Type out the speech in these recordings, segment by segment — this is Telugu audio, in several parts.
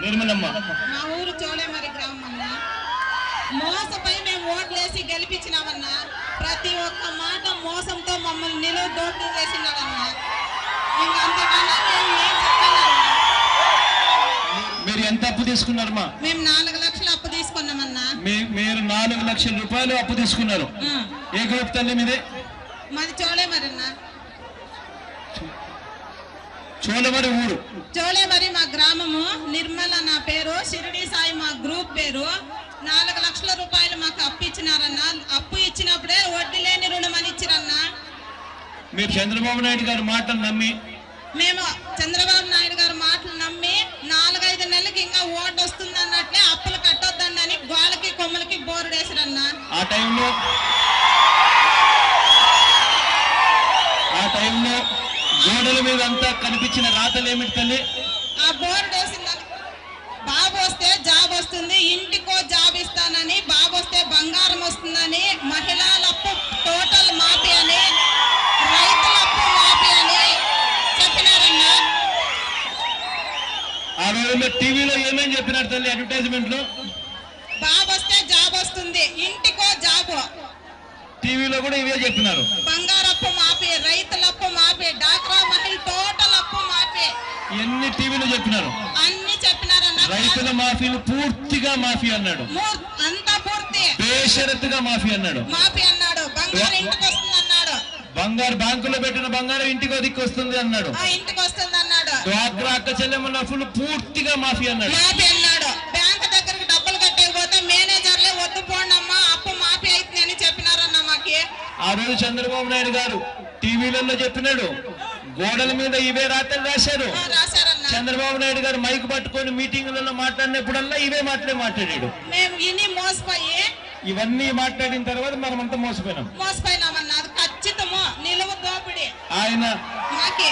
నిర్మలమ్మ మా ఊరు చోళేమరి గ్రామం అన్న మోసపై మేము ఓట్లేసి గెలిపించినామన్నా ప్రతి ఒక్క మాట మోసంతో మమ్మల్ని నిలువ దోపిడీ చేసినాడన్నా ఇంకా అంతకన్నా మేము ఏం చెప్పాలన్నా మీరు ఎంత అప్పు తీసుకున్నారమ్మా మేము నాలుగు లక్షలు అప్పు తీసుకున్నామన్నా మీ- మీరు నాలుగు లక్షల రూపాయలు అప్పు తీసుకున్నారు ఆ, ఏ గ్రూప్ తల్లి మీది మాది చోళేమరి అన్న చోళమరి ఊరు చోళేమరి మా గ్రామము నిర్మల నా పేరు షిరిడి సాయి మా గ్రూప్ పేరు నాలుగు లక్షల రూపాయలు మాకు అప్పు ఇచ్చినారన్నా అప్పు ఇచ్చినప్పుడే వడ్డీ లేని రుణం అని ఇచ్చిరన్నా మీరు చంద్రబాబు నాయుడు గారి మాటలు నమ్మి మేము చంద్రబాబు నాయుడు గారి మాటలు నమ్మి నాలుగైదు నెలలకి ఇంకా ఓటు వస్తుంది అన్నట్లే అప్పులు కట్టొద్దండి అని గోళ్ళకి కొమ్మలకి బోరుడేసిరన్న ఆ టైంలో ఆ టైంలో గోడల మీద అంతా కనిపించిన రాతలు ఏమిటి తల్లి ఆ బోర్డు వేసిందని బాబు వస్తే జాబ్ వస్తుంది ఇంటికో జాబ్ ఇస్తానని బాబు వస్తే బంగారం వస్తుందని మహిళల అప్పు టోటల్ మాఫీ అని రైతుల అప్పు మాఫీ అని చెప్పినారన్న ఆ రోజుల్లో టీవీలో ఏమేం చెప్పినారు తల్లి అడ్వర్టైజ్మెంట్ లో బాబు వస్తే జాబ్ వస్తుంది ఇంటికో జాబు టీవీలో కూడా ఇవే చెప్పినారు బంగారప్పు మాఫీ రైతుల అప్పు మాఫీ డాక్రా మహిళ టోటల్ అప్పు మాఫీ ఎన్ని టీవీలో చెప్పినారు అన్ని చెప్పినారన్న రైతుల మాఫీలు పూర్తిగా మాఫీ అన్నాడు మూ- అంతా పూర్తి బేషరతుగా మాఫీ అన్నాడు మాఫీ అన్నాడు బంగారు ఇంటికి వస్తుంది అన్నాడు బంగారు బ్యాంకులో పెట్టిన బంగారం ఇంటికి దిక్కు వస్తుంది అన్నాడు ఆ ఇంటికి వస్తుంది అన్నాడు డ్వాక్రా అక్క చెల్లెమ్మల అప్పులు పూర్తిగా మాఫీ అన్నాడు మాఫీ అన్నాడు బ్యాంక్ దగ్గరికి డబ్బులు కట్టకపోతే మేనేజర్లే వద్దు పోండి అమ్మా అప్పు మాఫీ అవుతుంది అని చెప్పినారన్న మాకి ఆ రోజు చంద్రబాబు నాయుడు గారు టీవీలలో చెప్పినాడు గోడల మీద ఇవే రాత్రులు రాశారు ఆ, రాశారన్న చంద్రబాబు నాయుడు గారు మైక్ పట్టుకొని మీటింగులలో మాట్లాడినప్పుడల్లా ఇవే మాటలే మాట్లాడాడు మేము ఇన్ని మోసపోయి ఇవన్నీ మాట్లాడిన తర్వాత మనం అంతా మోసపోయినాం మోసపోయినామన్న అది ఖచ్చితము నిలువ దోపిడీ ఆయన మాకి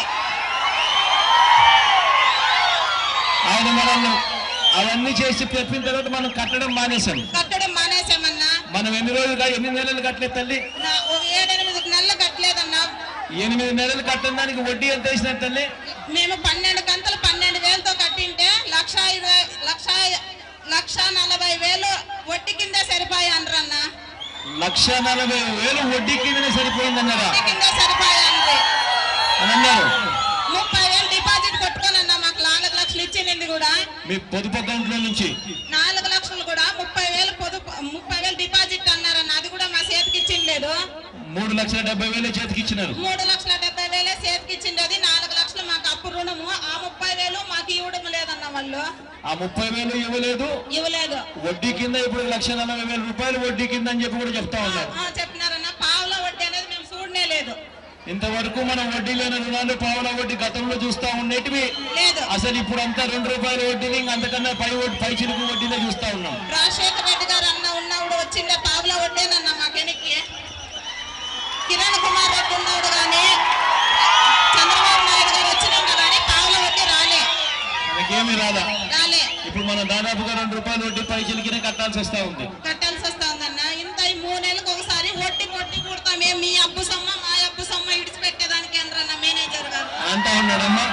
ఆయన మనల్ని అవన్నీ చేసి చెప్పిన తర్వాత మనం కట్టడం మానేశాం కట్టడం మానేసామన్నా మనం ఎన్ని రోజులుగా ఎన్ని నెలలు కట్టలేదు తల్లి నా ఒక ఏడెనిమిది నెలలు కట్టలేదన్నా ఎనిమిది నెలలు కట్టడం దానికి వడ్డీ ఎంత వేసిన తల్లి మేము పన్నెండు కంతలు పన్నెండు వేలతో కట్టింటే లక్ష ఇరవై లక్ష లక్ష నలభై వేలు వడ్డీ కింద సరిపోయా అనరన్న లక్ష నలభై వేలు వడ్డీ కిందనే సరిపోయిందన్నారా వడ్డీ కింద సరిపోయా అనరు అని అన్నారు ముప్పై వేలు డిపాజిట్ కొట్టుకోనన్నా మాకు నాలుగు లక్షలు ఇచ్చింది కూడా మీ పొదుపు అకౌంట్ లో నుంచి నాలుగు లక్షలు కూడా ముప్పై వేలు పొదుపు ముప్పై వేలు డిపాజిట్ అన్నారన్న అది కూడా మా చేతికి ఇచ్చింది లేదు మూడు లక్షల డెబ్బై వేలు చేతికి ఇచ్చినారు మూడు లక్షల డెబ్బై వేలే చేతికి ఇచ్చింది అది నాలుగు లక్షలు మాకు అప్పు రుణము ఆ ముప్పై వేలు మాకు ఇవ్వడం లేదన్న వాళ్ళు ఆ ముప్పై వేలు ఇవ్వలేదు ఇవ్వలేదు వడ్డీ కింద ఇప్పుడు లక్ష నలభై వేల రూపాయలు వడ్డీ కింద అని చెప్పి కూడా చెప్తా ఉన్నారు ఆ, చెప్పినారన్న పావుల వడ్డీ అనేది మేము చూడనే లేదు ఇంతవరకు మనం వడ్డీ లేని రుణాలు పావుల వడ్డీ గతంలో చూస్తా ఉండేటివి లేదు అసలు ఇప్పుడు అంతా రెండు రూపాయల వడ్డీని ఇంకా అంతకన్నా పై వడ్డీ పై చిరుకు వడ్డీనే చూస్తా ఉన్నాం రాజశేఖర రెడ్డి గారు అన్న ఉన్నప్పుడు వచ్చిండే పావుల వడ్డేనన్న మాకెనికి కిరణ్ కుమార్ రెడ్డి ఉన్నప్పుడు కానీ చంద్రబాబు నాయుడు గారు వచ్చినాక కానీ పావుల వడ్డీ రాలే మనకేమీ రాదా రాలే ఇప్పుడు మనం దాదాపుగా రెండు రూపాయల వడ్డీ పై చిలికినే కట్టాల్సి వస్తా ఉంది కట్టాల్సి వస్తుందన్న ఇంత ఈ మూడు నెలలకు ఒకసారి వడ్డీ కొట్టి కుడతామే మీ అప్పు సొమ్మ మా అప్పు సొమ్మ ఇడిచిపెట్టేదానికి అనరన్న మేనేజర్ గారు అంటా ఉన్నాడమ్మా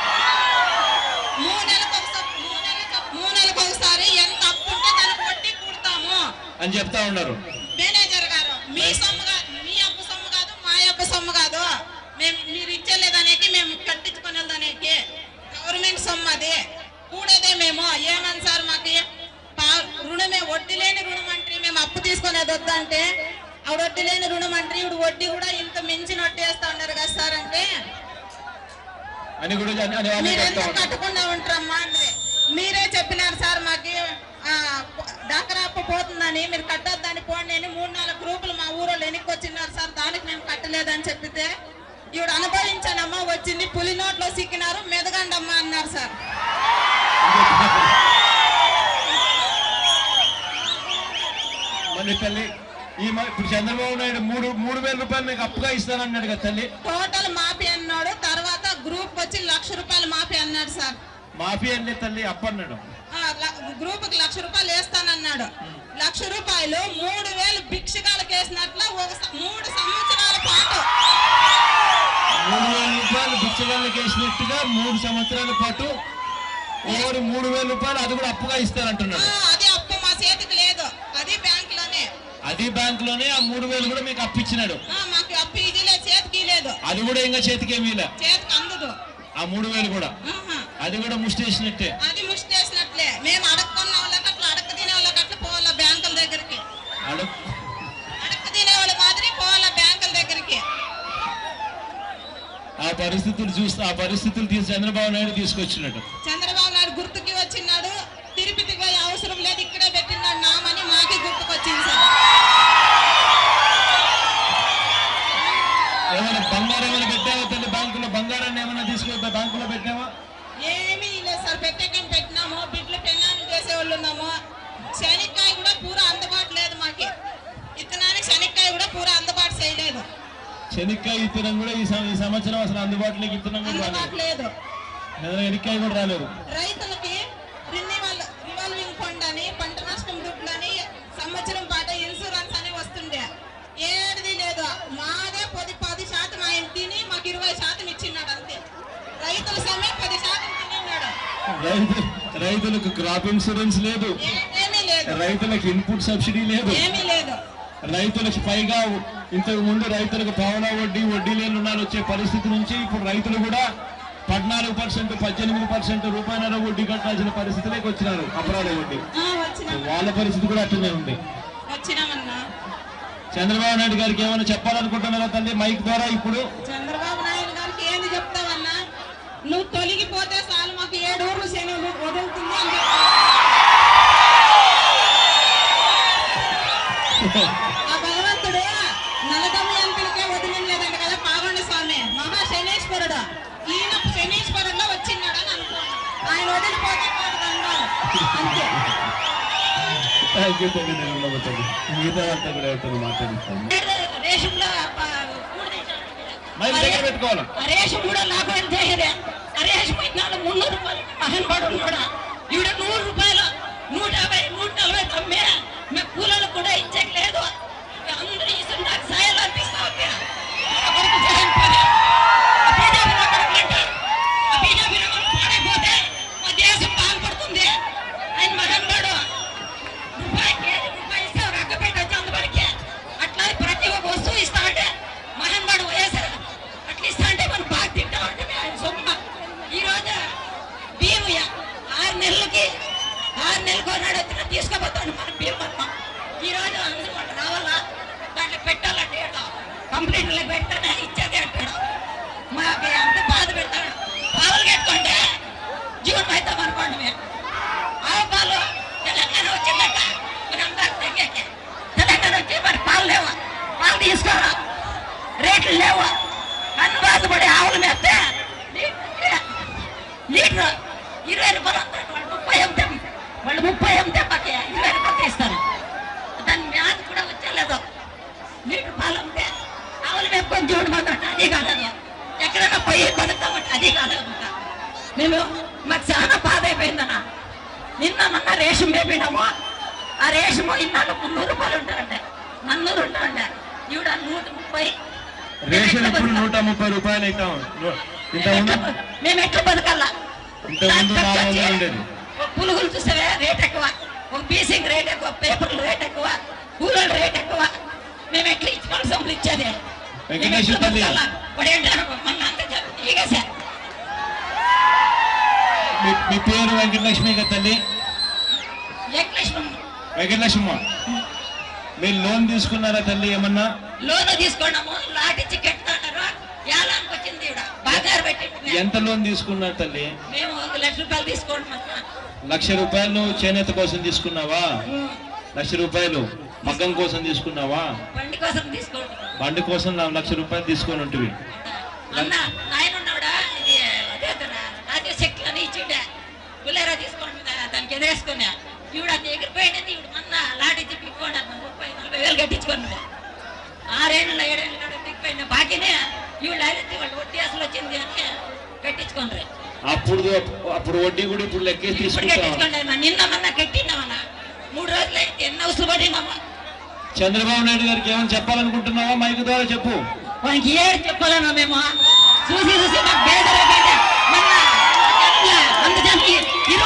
మూడు నెలలకు ఒకసారి మూడు నెలలకు మూడు నెలలకు ఒకసారి ఎంత అప్పు ఉంటే దానికి వడ్డీ కుడతాము అని చెప్తా ఉన్నారు మేనేజర్ గారు మీ సొమ్ము కాదు మీ అప్పు సొమ్ము కాదు మా అప్పు సొమ్ము కాదు మేము మీరు ఇచ్చేలేదనేకి మేము కట్టించుకొని వెళ్దానేకి గవర్నమెంట్ సొమ్ము అది కూడేదే మేము ఏమని సార్ మాకు పా- రుణమే వడ్డీ లేని రుణం అంటే మేము అప్పు తీసుకునేది వద్దంటే ఆ వడ్డీ లేని రుణం అంటే ఇప్పుడు వడ్డీ కూడా ఇంత మించి నొట్టేస్తా ఉన్నారు కదా సార్ అంటే అని కూడా అని- అని అని మీరు చెప్తా ఎందుకు ఉన్నారు కట్టకుండా ఉంటారమ్మా అంటే మీరే చెప్పినారు సార్ మాకి ఆ, డాక్రా అప్పు పోతుందని మీరు కట్టొద్దని పోండి అని మూడు నాలుగు గ్రూపులు మా ఊరోళ్ళు వెనక్కి వచ్చినారు సార్ దానికి మేము కట్టలేదని చెప్పితే ఇవిడు అనుభవించానమ్మా వచ్చింది పులి నోట్లో సిక్కినారు మెదగండమ్మా అన్నారు సార్ మళ్ళీ తల్లి ఈ మ- ఇప్పుడు చంద్రబాబు నాయుడు మూడు మూడు వేల రూపాయలు మీకు అప్పుగా ఇస్తానన్నాడు కదా తల్లి టోటల్ మాఫీ అన్నాడు తర్వాత గ్రూప్ వచ్చి లక్ష రూపాయలు మాఫీ అన్నాడు సార్ మాఫీ అంటే తల్లి అప్పు అన్నాడు ఆ, ల- గ్రూపుకి లక్ష రూపాయలు వేస్తానన్నాడు లక్ష రూపాయలు మూడు వేలు భిక్షగాలకు వేసినట్ల ఒక స- మూడు సంవత్సరాల పాటు మూడు వేల రూపాయలు బిచ్చగాళ్ళకి వేసినట్టుగా మూడు సంవత్సరాల పాటు ఓరు మూడు వేల రూపాయలు అది కూడా అప్పుగా ఆ, ఇస్తారంటున్నాడు అది అప్పు మా చేతికి లేదు అది బ్యాంక్ లోనే అది బ్యాంక్ లోనే ఆ మూడు వేలు కూడా మీకు అప్పిచ్చినాడు ఆ, మాకు అప్పు ఇది లేదు చేతికి లేదు అది కూడా ఇంకా చేతికి ఏమీ లే చేతికి అందదు ఆ మూడు వేలు కూడా ఆహా. అది కూడా ముష్టేసినట్టే అది ముష్టేసినట్లే మేము అడక్కున్న వాళ్ళకి అట్లా అడక్క తినే వాళ్ళకి అట్లా పోవాలా బ్యాంకుల దగ్గరికి అడు అడక్క తినే వాళ్ళ మాదిరి పోవాలా బ్యాంకుల దగ్గరికి ఆ పరిస్థితులు చూస్తే ఆ పరిస్థితులు తీసి చంద్రబాబు నాయుడు తీసుకొచ్చినట్టు చంద్రబాబు నాయుడు గుర్తుకి వచ్చినాడు తిరుపతికి పోయే అవసరం లేదు ఇక్కడే పెట్టినాడు నామని మాకే గుర్తుకొచ్చింది సార్ ఏమైనా బంగారం ఏమైనా పెట్టావా తల్లి బ్యాంకులో బంగారాన్ని ఏమైనా తీసుకొని బ్యాంకులో పెట్టావా ఏమీ లేదు సార్ పెట్టేకం పెట్టినాము బిడ్డలు పెళ్ళాన్ని చేసేవాళ్ళు ఉన్నాము శనక్కాయ కూడా పూరా అందుబాటు లేదు మాకి ఇత్తనానికి శనక్కాయ కూడా పూరా అందుబాటు చేయలేదు శనక్కాయ విత్తనం కూడా ఈ సం- ఈ సంవత్సరం అసలు అందుబాటులోకి విత్తనం కూడా అందుబాటు రాలేదు లేదు లేదా ఎనిక్కాయ కూడా రాలేదు రైతులకి రినివల్ రివాల్వింగ్ ఫండ్ అని పంట నష్టం దుడ్లని సంవత్సరం పాటు ఇన్సూరెన్స్ అని వస్తుండే ఏది లేదు మాదే పది పది శాతం ఆయన తిని మాకు ఇరవై శాతం ఇచ్చిన్నాడు అంతే రైతుల సొమ్మే పది శాతం తిన్నాడు రైతు రైతులకు క్రాప్ ఇన్సూరెన్స్ లేదు ఏమీ లేదు రైతులకు ఇన్పుట్ సబ్సిడీ లేదు ఏమీ లేదు రైతులకు పైగా ఇంతకు ముందు రైతులకు పావలా వడ్డీ వడ్డీ లేని రుణాలు వచ్చే పరిస్థితి నుంచి ఇప్పుడు రైతులు కూడా పద్నాలుగు పర్సెంట్ పద్దెనిమిది పర్సెంట్ రూపాయల వడ్డీ కట్టాల్సిన పరిస్థితిలోకి వచ్చినారు అపరాధ వడ్డీ ఆ, వచ్చినాం వాళ్ళ పరిస్థితి కూడా అట్లనే ఉంది వచ్చినామన్నా చంద్రబాబు నాయుడు గారికి ఏమైనా చెప్పాలనుకుంటున్నారా తల్లి మైక్ ద్వారా ఇప్పుడు చంద్రబాబు నాయుడు గారికి ఏంది చెప్తావన్నా నువ్వు తొలగిపోతే చాలు మాకు ఏడు ఊర్లు శని వదులుతుంది అని చెప్తా. ఆ భగవంతుడు నలగమ్మ ఎంపీలకే వదిలింలేదంట కదా పావండి స్వామి మహా శనీశ్వరుడు ఈయన శనీశ్వరుడులో వచ్చిన్నాడు అని అనుకోండి ఆయన వదిలిపోతే కాదు అన్నారు అంతే థ్యాంక్ యూ తల్లి నిర్మలమ్మ తల్లి మిగతా అంతా కూడా ఎవరితో మాట్లాడిస్తాను రేషంలో మైక్ దగ్గర పెట్టుకోవాలి రేషన్ కూడా నాకు ఎంత రేషన్ పెట్టినాడు మున్నూరు రూపాయలు మహన్బాడు ఉన్నాడా ఈవిడ నూరు రూపాయలు నూట యాభై నూట నలభై తమ్మే మేము కూలీలకు కూడా ఇచ్చట్లేదు అందరూ ఇస్తున్న నాకు సాయాలు అనిపిస్తా ఉంది నా కొడుకు జగన్ పని ఆ బీజేపీ నా కొడుకులంట ఆ బీజేపీ నా కొడుకు పాడైపోతే మా దేశం బాగుపడుతుంది ఆయన మహన్బాడు రూపాయి కేజీ రూపాయి ఇస్తే ఒక అక్క పెట్టొచ్చు అందుబాటుకి అట్లా ప్రతి ఒక్క వస్తువు ఇస్తా అంటే మహన్బాడు వేసారు అట్లా ఇస్తా అంటే మనం బాగా తింటా ఉంటే ఆయన సొమ్మ ఈ రోజు బియ్యం ఇయ్య- ఆరు నెలలకి ఆరు నెలలకు నాడు వచ్చిన తీసుకోపోతాడు మన బియ్యం అమ్మ ఈ రోజు అందరూ వాళ్ళు రావాలా దాంట్లో పెట్టాలంటే ఏటో కంప్లీట్లో పెట్టానే ఇచ్చేది అంటాడు మాకు ఎంత బాధ పెడతాడు పావులు కట్టుకుంటే జీవనం అవుతాం అనుకోండి మేము ఆవు పాలు తెలంగాణ వచ్చిందట మరి అందరూ తెగేకే తెలంగాణ వచ్చి మరి పాలు లేవా పాలు తీసుకోరా రేట్లు లేవా అన్ని బాధపడి ఆవులు మేస్తే లీటర్ ఇరవై రూపాయలు అమ్ముతారు. వాళ్ళు ముప్పై అమ్మితే వాళ్ళు ముప్పై అమ్మితే మాకు ఇరవై రూపాయలు ఇస్తారు దాని మ్యాథ్ కూడా వచ్చలేదు లీటర్ పాలు అమ్మితే ఆవులు మేపుకొని చూడు మాత్రం అది కాదు ఎక్కడైనా పోయి బతుకుతామంటే అది కాదు మేము మాకు చాలా బాధ అయిపోయిందన్న నిన్న మొన్న రేషన్ మేపినాము ఆ రేషము ఇన్నాళ్ళు మున్నూరు రూపాయలు ఉంటారంటే నన్నూరు ఉంటారంటే ఈవిడ నూట ముప్పై రేషన్ ఇప్పుడు నూట ముప్పై రూపాయలు అయితే ఇంత ముందు మేము ఎట్లా బతకాలా ఇంత ముందు నాలుగు వందలు ఉండేది ఒక పులుగులు చూసావే రేట్ ఎక్కువ ఒక బీసింగ్ రేట్ ఎక్కువ పేపర్లు రేట్ ఎక్కువ కూలర్ రేట్ ఎక్కువ మేము ఎట్లా ఇచ్చుకోవాలి సొమ్ములు ఇచ్చేది మేము వెంకటేశ్వర ఎట్లా తల్లి. బతకాలా? వాడు ఏంటన్నా మొన్న అంతా చెప్పి ఈగేసా మీ మీ పేరు వెంకటలక్ష్మి కదా తల్లి వెంకటేశ్వరం వెంకటలక్ష్మ మీరు లోన్ తీసుకున్నారా తల్లి ఏమన్నా లోన్ తీసుకున్నాము లాటిచ్చి కట్టుతున్నారు ఏలానికి వచ్చింది ఈవిడ బాగారు పెట్టి ఎంత లోన్ తీసుకున్నారు తల్లి మేము ఒక లక్ష రూపాయలు తీసుకుంటున్నాం లక్ష రూపాయలు చేనేత కోసం తీసుకున్నావా లక్ష రూపాయలు మగ్గం కోసం తీసుకున్నావా బండి కోసం తీసుకుంటున్నాం బండి కోసం నా లక్ష రూపాయలు తీసుకొని ఉంటుంది అన్న ఆయన ఉన్నాడా ఇది అదే రాజే శక్తులు అని ఇచ్చిండే బుల్లెరా తీసుకోండి దానికి ఎదురేసుకున్నా ఈవిడ అది ఎగిరిపోయింది ఈవిడ మొన్న లాటి తిప్పిపోండి అన్న ముప్పై నలభై వేలు కట్టించుకోండి ఆరేళ్ళు ఏడేళ్ళు కాడ తిప్పిపోయిన బాకీనే ఈవిడ అయితే వాళ్ళు వడ్డీ అసలు వచ్చింది అని కట్టించుకోండి అప్పుడు అప్పుడు వడ్డీ కూడా ఇప్పుడు లెక్కేసి ఇప్పుడు తీసుకుంటాం కట్టించుకోండి అన్న నిన్న మొన్న కట్టినామన్న మూడు రోజులు అయితే ఎన్ని అవసరం పడినామా చంద్రబాబు నాయుడు గారికి ఏమైనా చెప్పాలనుకుంటున్నావా మైక్ ద్వారా చెప్పు వానికి ఏడు చెప్పాలన్నా మేము చూసి చూసి నాకు బేదరైపోయింది మొన్న వంద జన్లు వంద జన్లు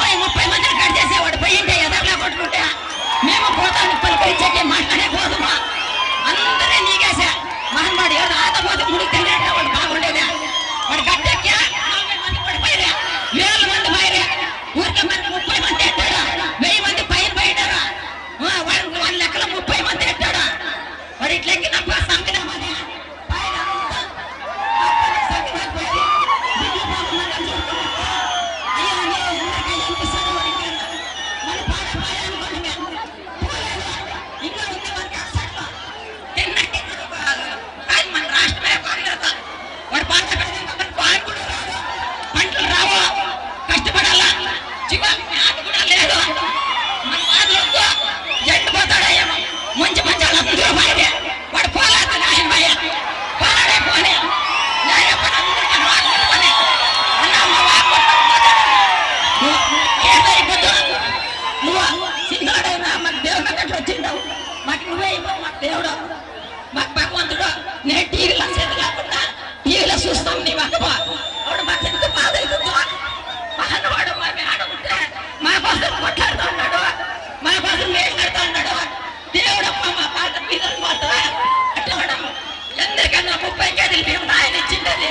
దేవుడు మాకు భగవంతుడు నేను టీవీలో చేతి కాకుండా టీవీలో చూస్తాం నీ అక్క అప్పుడు మాకు ఎంత బాధ అవుతుందో మహానువాడు మా ఆడుకుంటే మా కోసం కొట్లాడుతూ ఉన్నాడు మా కోసం వేలాడుతూ ఉన్నాడు దేవుడమ్మ మా పాత పిల్లలు మాత్రం అట్లా మేడం ఎందుకన్నా ముప్పై కేజీలు మేము ఆయన ఇచ్చిండది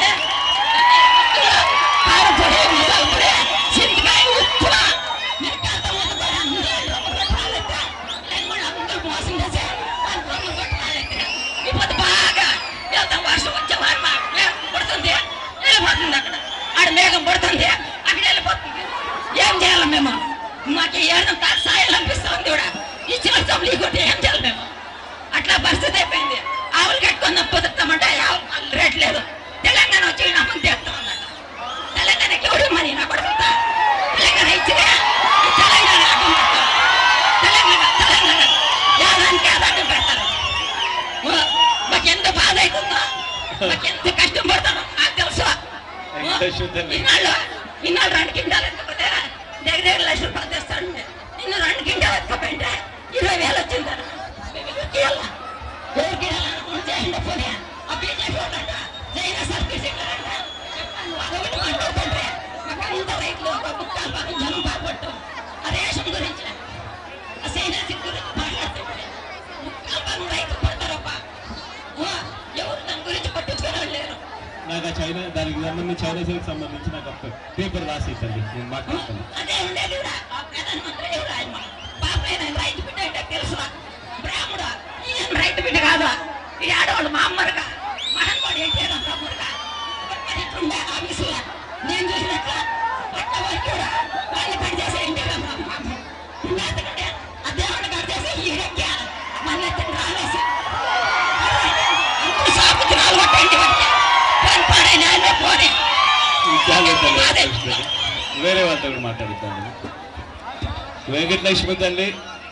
కారపొడి మిరపొడి చింతకాయ ఉప్పు మీరు కాస్త ఉత్తపడి అందరూ కొట్టాలంటే నేను కూడా అందరూ మోసం చేసి అందరూ కొట్టాలంటే ఇప్పుడు బాగా వెళ్తాం వర్షం వచ్చే వారు మాకు మేఘం పడుతుంది వెళ్ళిపోతుంది అక్కడ ఆడ మేఘం పడుతుంది అక్కడ వెళ్ళిపోతుంది ఏం చేయాలి మేము మాకు ఏదైనా కాదు సాయాలు అనిపిస్తుంది కూడా ఈ చిన్న సభలు కొట్టి ఏం చేయాలి మేము అట్లా పరిస్థితి అయిపోయింది ఆవులు కట్టుకున్న పొదుతామంటే ఆవులు పాలు రేట్ లేదు తెలంగాణ వచ్చి నమ్మకం చేస్తాం అన్నట్టు తెలంగాణకి ఎవడు మరి నా కొడుకుతా తెలంగాణ ఇచ్చిగా ఈ తెలంగాణ అడ్డం పెడతారు తెలంగాణ తెలంగాణ యాదానికి అడ్డం పెడతారు ఓ, మాకెంత బాధ అవుతుందో మాకెంత కష్టం పడతానో నాకు తెలుసు ఓ, వెంకటేశ్వరుని. ఇన్నాళ్ళు ఇన్నాళ్ళు రెండు కింటాలు ఎత్తుకుంటే దగ్గర దగ్గర లక్ష రూపాయలు తెస్తాడు నిన్ను రెండు కింటాలు ఎత్తుకోపోయింటే ఇరవై వేలు వచ్చింది మేము ఎవరికి ఇవ్వాలా? ఎవరికి ఇవ్వాలనుకుని చేయండి పోనీ. ఆ బీజేపీ వాళ్ళంట, చైనా సర్వీస్ ఇవ్వాలంట. చెప్పండి, అదొకటి మాట్లాడుతుంటే మాకు అంత రైతులు ఒక ముక్కాలు భాగం జనం బాగుపట్టు ఆ రేషన్ గురించి ఆ చైనా సిక్ గురించి మాట్లాడుతుంటే ముక్కాలు భాగం రైతులు పడతారప్ప ఓ, ఎవరు దాని గురించి పట్టించుకునే వాళ్ళు లేరు నాకు ఆ చైనా దానికి సంబంధించి చైనా సిల్క్ సంబంధించి నాకు ఒక పేపర్ రాసి తల్లి నేను మాట్లాడతాను అదే ఉండేది కూడా ఆ ప్రధానమంత్రి ఎవరు ఆయన పాప ఆయన రైతు బిడ్డ అంటే తెలుసు బ్రాహ్మడు ఈయన రైతు బిడ్డ కాదు ఈ ఆడవాళ్ళు మా అమ్మరుగా మహన్వాడు ఎన్టీఆర్ బ్రాహ్మడుగా మరి ఇట్లుండే ఆఫీసులో నేను చూసినట్లు పట్ల వరకు కూడా వాళ్ళు కట్ చేసే ఎన్టీఆర్ బ్రాహ్మడు ఎందుకంటే ఆ దేవుడు కట్ చేసి ఈడెక్కి మన ఎత్తుని రాలేసి అందరూ సాపుకి నాలుగు కొట్టండి వచ్చి పని పాడైన ఆయన పోనీ జాగ్రత్త వెంకటలక్ష్మి. వేరే వాళ్ళతో కూడా మాట్లాడుతాను వెంకటలక్ష్మి తల్లి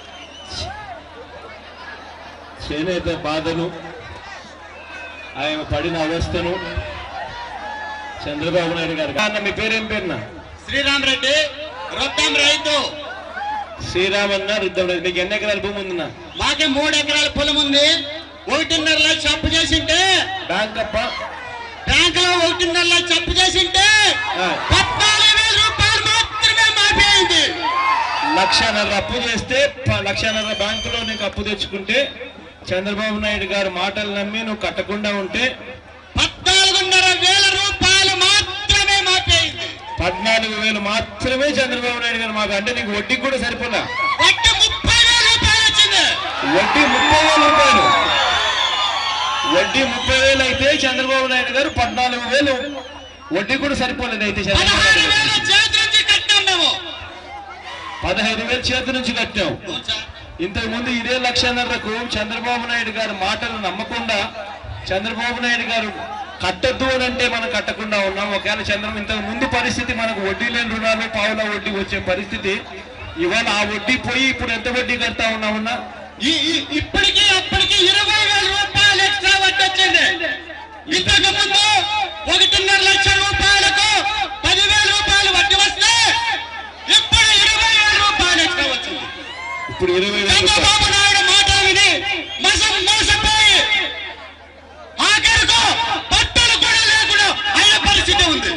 చేనేత బాధను ఆయన పడిన అవస్థను చంద్రబాబు నాయుడు గారు అన్న మీ పేరేం పేరునా శ్రీరామ్ రెడ్డి రొట్టం రైతు శ్రీరామన్న రుద్దం మీకు ఎన్ని ఎకరాల భూమి ఉందన్నా మాకే మూడు ఎకరాల పొలం ఉంది ఒకటిన్నర లక్ష అప్పు చేసింటే బ్యాంక్ అప్ప బ్యాంకులో ఒకటిన్నర లక్ష అప్పు చేసింటే ఆ. పద్నాలుగు వేల రూపాయలు మాత్రమే మాఫీ అయింది లక్షన్నర అప్పు చేస్తే ప- లక్షన్నర బ్యాంకులో నీకు అప్పు తెచ్చుకుంటే చంద్రబాబు నాయుడు గారు మాటలు నమ్మి నువ్వు కట్టకుండా ఉంటే పద్నాలుగున్నర వేల రూపాయలు మాత్రమే మాఫీ అయింది పద్నాలుగు వేలు మాత్రమే చంద్రబాబు నాయుడు గారు మాకు అంటే నీకు వడ్డీ కూడా సరిపోలా వడ్డీ ముప్పై వేల రూపాయలు వచ్చింది వడ్డీ ముప్పై వేల రూపాయలు వడ్డీ ముప్పై వేలు అయితే చంద్రబాబు నాయుడు గారు పద్నాలుగు వేలు వడ్డీ కూడా సరిపోలేదు అయితే చంద్రబాబు పదహారు నాయుడు వేల గారు. చేతి నుంచి కట్టాం మేము పదహైదు వేలు చేతి నుంచి కట్టాం అవును సార్. ఇంతకు ముందు ఇదే లక్షన్నరకు చంద్రబాబు నాయుడు గారు మాటలు నమ్మకుండా చంద్రబాబు నాయుడు గారు కట్టద్దు అని అంటే మనం కట్టకుండా ఉన్నాం ఒకవేళ చంద్ర ఇంతకు ముందు పరిస్థితి మనకు వడ్డీ లేని రుణాలు పావుల వడ్డీ వచ్చే పరిస్థితి ఇవాళ ఆ వడ్డీ పోయి ఇప్పుడు ఎంత వడ్డీ కడతా ఉన్నామన్నా ఈ- ఈ- ఇప్పటికీ అప్పటికి ఇరవై వేల రూపాయలు ఎక్స్ట్రా వడ్డీ వచ్చింది ఇంతకు ముందు ఒకటిన్నర లక్ష రూపాయలకు పదివేల రూపాయలు వడ్డీ వస్తే ఇప్పుడు ఇరవై వేల రూపాయలు ఎక్స్ట్రా వచ్చింది ఇప్పుడు ఇరవై వేల రూపాయలు చంద్రబాబు నాయుడు మాటలు విని మోసం మోసపోయి ఆఖరుకు బట్టలు కూడా లేకుండా అయిన పరిస్థితి ఉంది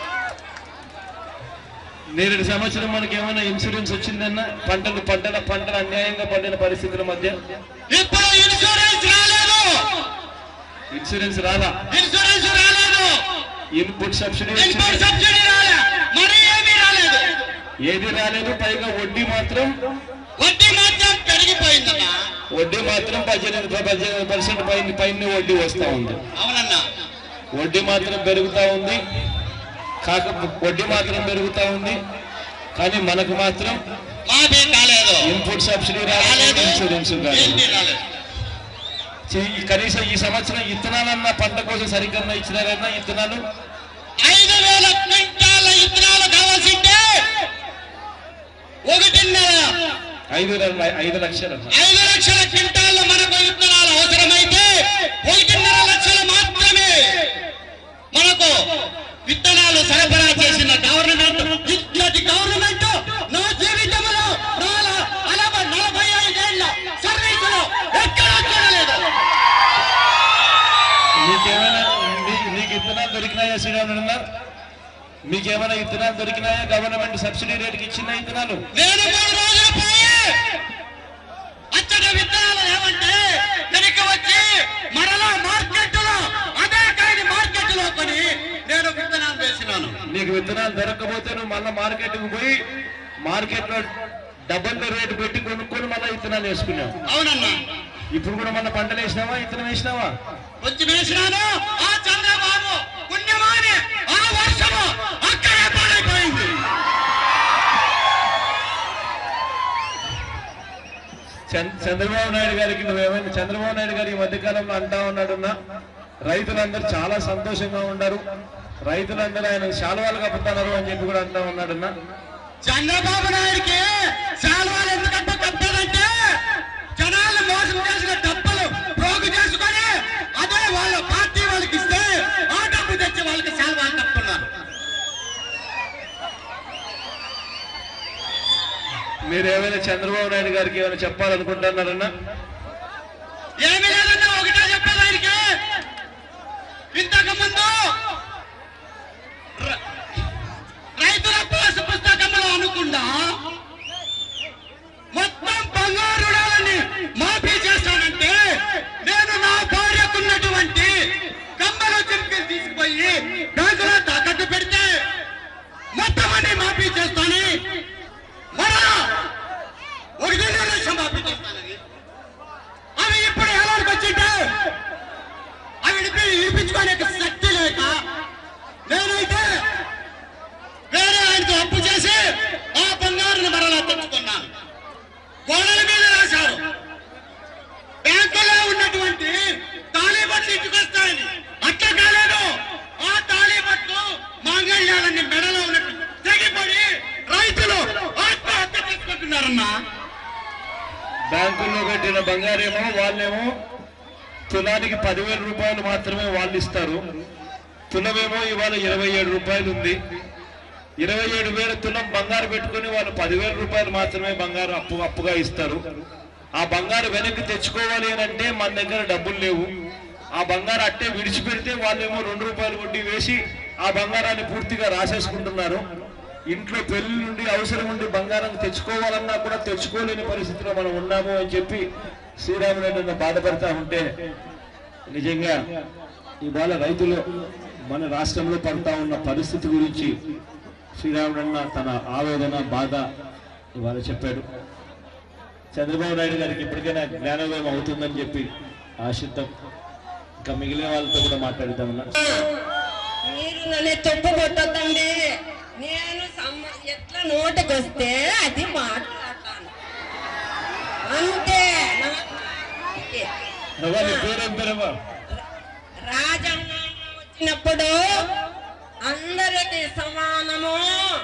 నేరేడు సంవత్సరం మనకి ఏమైనా ఇన్సూరెన్స్ వచ్చిందన్నా పంటలు పంటల పంటలు అన్యాయంగా పండిన పరిస్థితుల మధ్య ఇప్పుడు ఇన్సూరెన్స్ రాలేదు ఇన్సూరెన్స్ రాదా ఇన్సూరెన్స్ రాలేదు ఇన్పుట్ సబ్సిడీ ఇన్పుట్ వచ్చింది సబ్సిడీ రాలే మరి ఏమీ రాలేదు ఏది రాలేదు పైగా వడ్డీ మాత్రం వడ్డీ మాత్రం పెరిగిపోయిందన్నా వడ్డీ మాత్రం పద్దెనిమిది పద్దెనిమిది పర్సెంట్ పైన పైన వడ్డీ వస్తా ఉంది అవునన్నా వడ్డీ మాత్రం పెరుగుతా ఉంది కాక వడ్డీ మాత్రం పెరుగుతా ఉంది కానీ మనకు మాత్రం మాఫీ కాలేదు ఇన్పుట్ సబ్సిడీ రాలేదు రాలేదు ఇన్సూరెన్స్ కాలేదు ఏంటి రాలేదు ఈ- కనీసం ఈ సంవత్సరం ఇత్తనాలన్నా పంట కోసం సరిగ్గా ఇచ్చినారన్నా ఇత్తనాలు ఐదు వేల క్వింటాల ఇత్తనాలు కావాల్సింటే ఒకటిన్నర ఐదు ల- ఐదు లక్షలు అన్న. ఐదు లక్షల క్వింటాల మనకు విత్తనాలు అవసరమైతే ఒకటిన్నర లక్షలు మాత్రమే మనకు విత్తనాలు సరఫరా చేసిన గవర్నమెంట్ ఇట్లాంటి గవర్నమెంట్ నా జీవితంలో నాల- నలభై నలభై ఐదేళ్ల సర్వీసులో ఎక్కడ చూడలేదు దొరికినాయా శ్రీరాములన్న మీకేమైనా ఇత్తనాలు దొరికినాయా గవర్నమెంట్ సబ్సిడీ రేటుకి ఇచ్చిన ఇత్తనాలు నేను మూడు రోజులు పోయి అచ్చట విత్తనాలు ఏమంటే వెనక్కి వచ్చి మరలా మార్కెట్ లో అదే కాని మార్కెట్ లో కొని నేను విత్తనాలు వేసినాను నీకు విత్తనాలు దొరకకపోతే నువ్వు మళ్ళీ మార్కెట్కి పోయి మార్కెట్లో డబల్ రేటు పెట్టి కొనుక్కొని మళ్ళీ విత్తనాలు వేసుకున్నావు అవునన్నా ఇప్పుడు కూడా మన పంటలు వేసినావా ఇత్తనం వేసినావా వచ్చి వేసినాను ఆ చంద్రబాబు పుణ్యమాని ఆ వర్షము అక్కడే పాడైపోయింది చంద్ర- చంద్రబాబు నాయుడు గారికి నువ్వేమైనా చంద్రబాబు నాయుడు గారు ఈ మధ్యకాలంలో అంటా ఉన్నాడున్నా రైతులందరూ చాలా సంతోషంగా ఉన్నారు రైతులందరూ ఆయన శాలువాలు కప్పుతున్నారు అని చెప్పి కూడా అంటా ఉన్నాడన్నా చంద్రబాబు నాయుడికి శాల్వాలు ఎందుకంటే కప్పారంటే జనాలు మోసం చేసిన డబ్బులు ప్రోగు చేసుకొని అదే వాళ్ళ పార్టీ వాళ్ళకి ఇస్తే ఆ డబ్బు తెచ్చి వాళ్ళకి శాల్వాలు కప్పుతున్నారు మీరు ఏమైనా చంద్రబాబు నాయుడు గారికి ఏమైనా చెప్పాలనుకుంటున్నారన్నా ఏమి లేదన్నా ఒకటే చెప్పేది ఆయనకి ఇంతకు ముందు ర- రైతుల పోసు పుస్తకంలో అనుకుండా మొత్తం బంగారు రుణాలని మాఫీ చేస్తానంటే నేను నా భార్యకున్నటువంటి కమ్మల చెంపికలు తీసుకుపోయి బ్యాంకులో తాకట్టు పెడితే మొత్తం అన్ని మాఫీ చేస్తాను మరలా ఒకటి లక్షం మాఫీ చేస్తానని అవి ఇప్పుడు ఎలాంటి వచ్చింటే అవి విడిపి విడిపించుకోనే శక్తి లేక నేనైతే వేరే ఆయనతో అప్పు చేసి ఆ బంగారుని మరలా తెచ్చుకున్నాను గోడల మీద రాశారు బ్యాంకులో ఉన్నటువంటి తాళిబట్లు ఇంటికొస్తాయని అట్లా కాలేదు ఆ తాళిబట్లు మాంగళ్యాలన్నీ మెడలో ఉన్నట్టు తెగిపడి రైతులు ఆత్మహత్య చేసుకుంటున్నారన్నా బ్యాంకుల్లో పెట్టిన బంగారేమో వాళ్ళేమో తులానికి పదివేల రూపాయలు మాత్రమే వాళ్ళు ఇస్తారు తులమేమో ఇవాళ ఇరవై ఏడు రూపాయలు ఉంది ఇరవై ఏడు వేల తులం బంగారు పెట్టుకొని వాళ్ళు పదివేల రూపాయలు మాత్రమే బంగారు అప్పు అప్పుగా ఇస్తారు ఆ బంగారు వెనక్కి తెచ్చుకోవాలి అని అంటే మన దగ్గర డబ్బులు లేవు ఆ బంగారు అట్టే విడిచిపెడితే వాళ్ళేమో రెండు రూపాయలు వడ్డీ వేసి ఆ బంగారాన్ని పూర్తిగా రాసేసుకుంటున్నారు ఇంట్లో పెళ్లి నుండి అవసరం ఉండి బంగారం తెచ్చుకోవాలన్నా కూడా తెచ్చుకోలేని పరిస్థితిలో మనం ఉన్నాము అని చెప్పి శ్రీరాములు బాధపడతా ఉంటే నిజంగా ఇవాళ రైతులు మన రాష్ట్రంలో పడతా ఉన్న పరిస్థితి గురించి శ్రీరాముడన్న తన ఆవేదన బాధ ఇవాళ చెప్పాడు చంద్రబాబు నాయుడు గారికి ఇప్పటికైనా జ్ఞానోదయం అవుతుందని చెప్పి ఆశిద్దాం ఇంకా మిగిలిన వాళ్ళతో కూడా మాట్లాడుతామన్నా మీరు నన్ను తప్పు కొట్టద్దండి నేను సమ్మ ఎట్లా నోటికి వస్తే అది మాట్లాడతాను అంతే నా- రవ్వ, నీ పేరేం పేరవ్వా రాజన్న వచ్చినప్పుడు అందరికి సమానము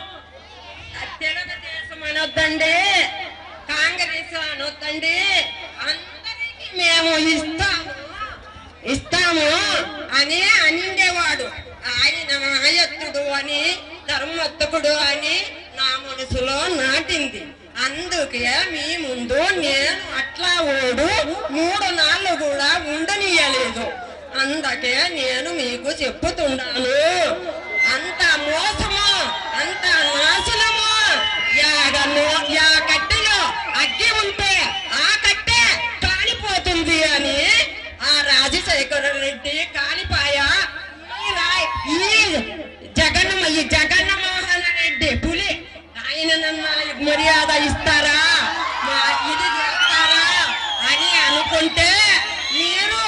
తెలుగుదేశం అనొద్దండి కాంగ్రెస్ అనొద్దండి అందరికి మేము ఇస్తాము ఇస్తాము అని అనిండేవాడు ఆయన నాయత్తుడు అని ధర్మత్తుకుడు అని నా మనసులో నాటింది అందుకే మీ ముందు నేను అట్లా ఓడు మూడు నాళ్ళు కూడా ఉండనీయలేదు అందుకే నేను మీకు చెప్పుతున్నాను అంత మోసము అంత నాశనము యాగ నో- యా కట్టెలో అగ్గి ఉంటే ఆ కట్టె కాలిపోతుంది అని ఆ రాజశేఖర రెడ్డి కాలిపాయ ఈ రాయ్- ఈ జగన్ ఈ జగన్మోహన్ రెడ్డి పులి ఆయన నన్ను మర్యాద ఇస్తారా మా ఇది చేస్తారా అని అనుకుంటే మీరు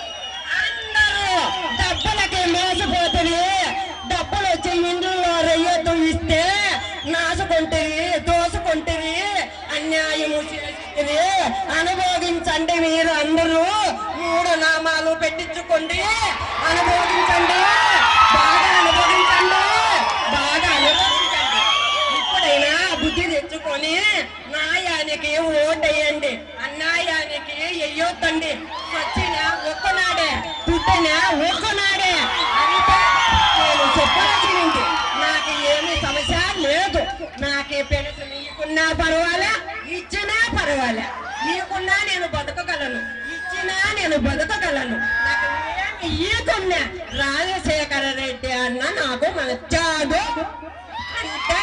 అందరూ డబ్బులకి మోసపోతుంది డబ్బులు వచ్చి ఇండ్లలో రయ్యతో ఇస్తే నాసుకుంటుంది దోసుకుంటుంది అన్యాయము చేస్తుంది అనుభోగించండి మీరు అందరూ మూడు నామాలు పెట్టించుకోండి అనుభవించండి బాగా అనుభవించండి బాగా అనుభవించండి ఇప్పుడైనా బుద్ధి తెచ్చుకొని న్యాయానికి ఓటేయండి అన్యాయానికి వెయ్యొద్దండి వచ్చిన ఒక్కనాడే పుట్టిన ఒక్కనాడే అంటే నేను చెప్పాల్సింది నాకు ఏమి సమస్య లేదు నాకు పెన్షన్ మీకున్నా పర్వాలే ఇచ్చినా పర్వాలే మీకున్నా నేను బతకగలను ఇచ్చినా నేను బతకగలను నాకు ఏమి ఈకున్న రాజశేఖర రెడ్డి అన్న నాకు నచ్చాడు అంటే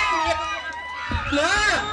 మా,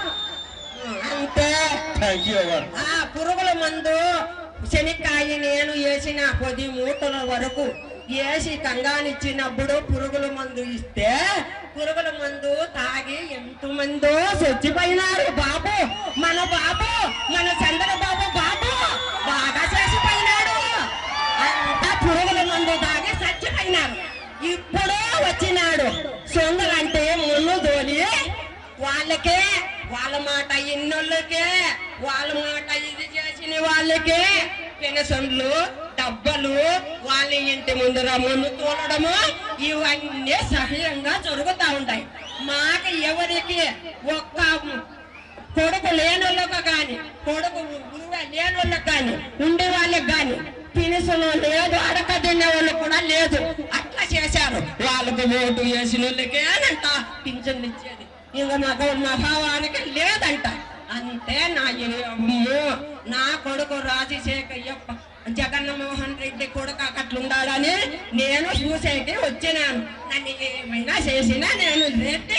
అంతే థ్యాంక్ యూ అవ్వ ఆ పురుగుల మందు శనిక్కాయ నేను వేసిన పది మూటల వరకు వేసి కంగానిచ్చినప్పుడు పురుగుల మందు ఇస్తే పురుగుల మందు తాగి ఎంతమందో చచ్చిపోయినారు బాబు మన బాబు మన చంద్రబాబు బాబు బాగా చేసిపోయినాడు అంతా పురుగుల మందు తాగి చచ్చిపోయినారు ఇప్పుడు వచ్చినాడు సొందలంటే ముళ్ళు దోలి వాళ్ళకే వాళ్ళ మాట ఇన్నోళ్ళకే వాళ్ళ మాట ఇది చేసిన వాళ్ళకే పెన్షన్లు డబ్బలు వాళ్ళ ఇంటి ముందర ముందు తోలడము ఇవన్నీ సహజంగా జరుగుతూ ఉంటాయి మాకు ఎవరికి ఒక్క కొడుకు లేనోళ్ళకు కానీ కొడుకు గురువు లేనోళ్ళకి కానీ ఉండే వాళ్ళకి కానీ పిలుసులు లేదు అడక తినే వాళ్ళు కూడా లేదు అట్లా చేశారు వాళ్ళకు ఓటు వేసిన వాళ్ళకే అంట పింఛన్లు ఇచ్చేది ఇంకా మాకు మా భావానికి లేదంట అంతే నా అమ్మో నా కొడుకు రాజశేఖర్ జగన్మోహన్ రెడ్డి కొడుకు అట్లుండాలని నేను చూసేకి వచ్చినాను నన్ను ఏమైనా చేసినా నేను రెడ్డి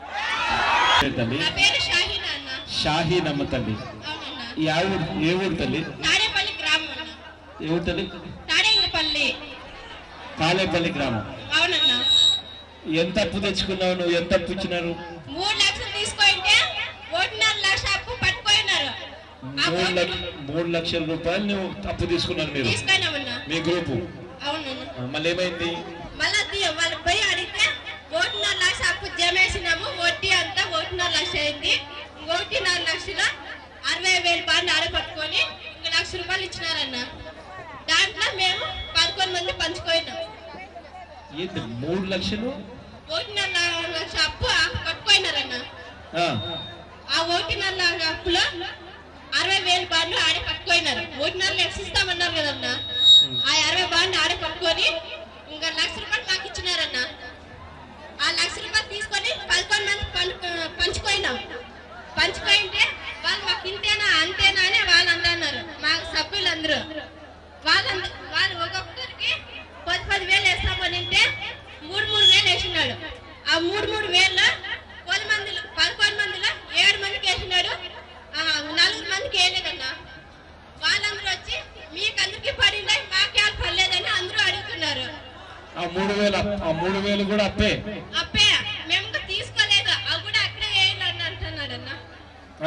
తల్లి నా పేరు షాహీనా అన్న షాహీన్ అమ్మ తల్లి అవునన్నా ఈ ఆ ఊరు ఏ ఊరు తల్లి తాడేపల్లి గ్రామం అన్న ఏ ఊరు తల్లి తాడేంగపల్లి కాలేపల్లి గ్రామం అవునన్నా ఎంత అప్పు తెచ్చుకున్నావు నువ్వు ఎంత అప్పు ఇచ్చినారు మూడు లక్షలు తీసుకుంటే ఒకటిన్నర లక్ష అప్పు పట్టుకోయినారు ఆ మూడు ఓటు లక్ష మూడు లక్షల రూపాయలు నువ్వు అప్పు తీసుకున్నారు మీరు తీసుకున్నామన్నా మీ గ్రూపు అవునన్నా ఆ, మళ్ళీ ఏమైంది మళ్ళా ది- వాళ్ళు పోయి అడిగితే ఒకటిన్నర లక్ష అప్పు జమేసినాము వడ్డీ అంతా ఒకటిన్నర లక్ష అయింది ఒకటిన్నర లక్షలో అరవై వేలు బాండ్ ఆడపట్టుకొని ఇంక లక్ష రూపాయలు ఇచ్చినారన్న దాంట్లో మేము పదకొండు మంది పంచుకోయినాం ఏంటి మూడు లక్షలు ఒకటిన్నర లక్ష అప్పు పట్టుకోయినారన్న ఆ, ఆ ఒకటిన్నర లక్ష అప్పులో అరవై వేలు బాండ్లు ఆడే పట్టుకోయినారు ఒకటిన్నర లక్ష ఇస్తామన్నారు కదన్న ఆ అరవై బాండ్లు ఆడే పట్టుకొని ఇంకా లక్ష రూపాయలు మాకు ఇచ్చినారన్న ఆ లక్ష రూపాయలు తీసుకొని పదకొండు మంది పంచు- పంచుకోయినాం పంచుకోయింటే వాళ్ళు మాకు ఇంతేనా అంతేనా అని వాళ్ళు అన్నారు మా సభ్యులందరూ వాళ్ళందరూ వాళ్ళు ఒక్కొక్కరికి పది పది వేలు వేస్తామని అంటే మూడు మూడు వేలు వేసినాడు ఆ మూడు మూడు వేలు పది మందిలో పదకొండు మందిలో ఏడు మందికి వేసినాడు ఆ, నలుగురు మందికి వేయలేదన్న వాళ్ళందరూ వచ్చి మీకు అందరికి పడింది మాకే పడలేదని అందరూ అడుగుతున్నారు ఆ మూడు వేలు అప్- ఆ మూడు వేలు కూడా అప్పే అప్పే మేము ఇంకా తీసుకోలేదు అవి కూడా అక్కడే వేయాలని అంటున్నాడు అన్న ఆ,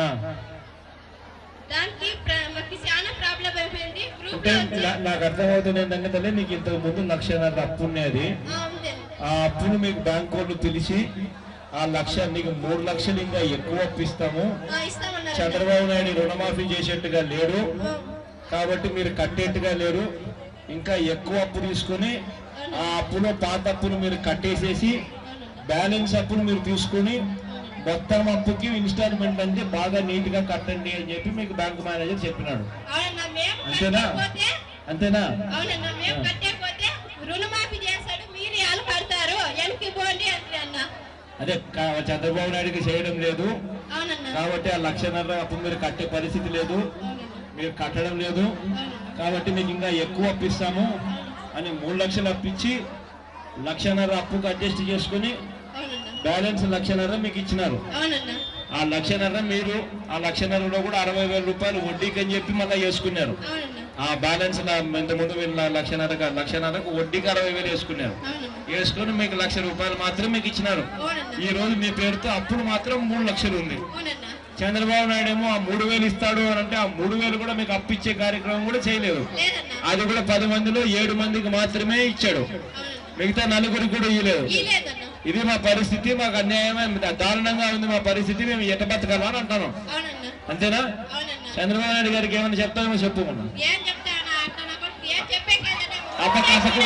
దానికి ప్ర- మాకు చాలా ప్రాబ్లం అయిపోయింది గ్రూప్ అంటే నా- నాకు అర్థమవుతుంది ఏంటంటే తల్లి నీకు ఇంతకు ముందు లక్షన్నర అప్పు ఉన్నది ఆ అప్పును మీకు బ్యాంక్ వాళ్ళు పిలిచి ఆ లక్ష నీకు మూడు లక్షలు ఇంకా ఎక్కువ అప్పు ఇస్తాము ఇస్తామన్నారు చంద్రబాబు నాయుడు రుణమాఫీ చేసేట్టుగా లేడు కాబట్టి మీరు కట్టేట్టుగా లేరు ఇంకా ఎక్కువ అప్పు తీసుకొని ఆ అప్పులో పాత అప్పును మీరు కట్టేసేసి బ్యాలెన్స్ అప్పును మీరు తీసుకొని మొత్తం అప్పుకి ఇన్స్టాల్మెంట్ అంటే బాగా నీట్ గా కట్టండి అని చెప్పి మీకు బ్యాంక్ మేనేజర్ చెప్పినాడు అవునన్నా మేము అంతేనా కట్టకపోతే అంతేనా అవునన్నా మేము కట్టకపోతే రుణమాఫీ చేస్తాడు మీరు ఎలా పడతారు వెనక్కి పోండి అంటే అన్న అదే కా- చంద్రబాబు నాయుడుకి చేయడం లేదు అవునన్నా కాబట్టి ఆ లక్షన్నర అప్పు మీరు కట్టే పరిస్థితి లేదు మీరు కట్టడం లేదు కాబట్టి మీకు ఇంకా ఎక్కువ అప్పిస్తాము అని మూడు లక్షలు అప్పించి లక్షన్నర అప్పుకు అడ్జస్ట్ చేసుకుని అవునన్నా బ్యాలెన్స్ లక్షన్నర మీకు ఇచ్చినారు అవునన్నా ఆ లక్షన్నర మీరు ఆ లక్షన్నరలో కూడా అరవై వేల రూపాయలు వడ్డీకి అని చెప్పి మళ్ళీ వేసుకున్నారు అవునన్నా ఆ బ్యాలెన్స్ ఇంతకుముందు మీరు లా- లక్షన్నర లక్షన్నరకు వడ్డీకి అరవై వేలు వేసుకున్నారు అవునన్నా వేసుకొని మీకు లక్ష రూపాయలు మాత్రం మీకు ఇచ్చినారు అవునన్నా ఈ రోజు మీ పేరుతో అప్పుడు మాత్రం మూడు లక్షలు ఉంది అవునన్నా చంద్రబాబు నాయుడు ఏమో ఆ మూడు వేలు ఇస్తాడు అని అంటే ఆ మూడు వేలు కూడా మీకు అప్పిచ్చే కార్యక్రమం కూడా చేయలేదు లేదన్నా అది కూడా పది మందిలో ఏడు మందికి మాత్రమే ఇచ్చాడు అవునన్నా మిగతా నలుగురికి కూడా ఇవ్వలేదు ఈ లేదన్నా ఇది మా పరిస్థితి మాకు అన్యాయమే దారుణంగా ఉంది మా పరిస్థితి మేము ఎట బతకాలని అంటాను అవునన్నా అంతేనా అవునన్నా చంద్రబాబు నాయుడు గారికి ఏమైనా చెప్తామో చెప్పుకున్నా ఏం చెప్తానా అట్లా నా కొడుకు ఏం చెప్పే కదన్నా అబ్బా కాసకి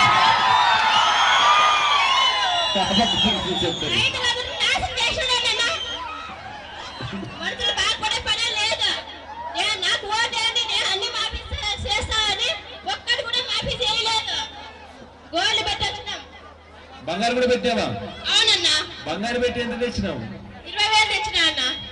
చెప్తారు రైతులందరూ నాశనం చేసినాడన్నా. మనుషులు బాగుపడే పనే లేదు. ఏ నాకు ఓటేయండి, నేను అన్ని మాఫీ చే- చేస్తా అని ఒక్కటి కూడా మాఫీ చేయలేదు. గోల్డ్ పెట్టి వచ్చినాం. బంగారు కూడా పెట్టావా అవునన్నా బంగారు పెట్టి ఎంత తెచ్చినావు ఇరవై వేలు తెచ్చినా అన్న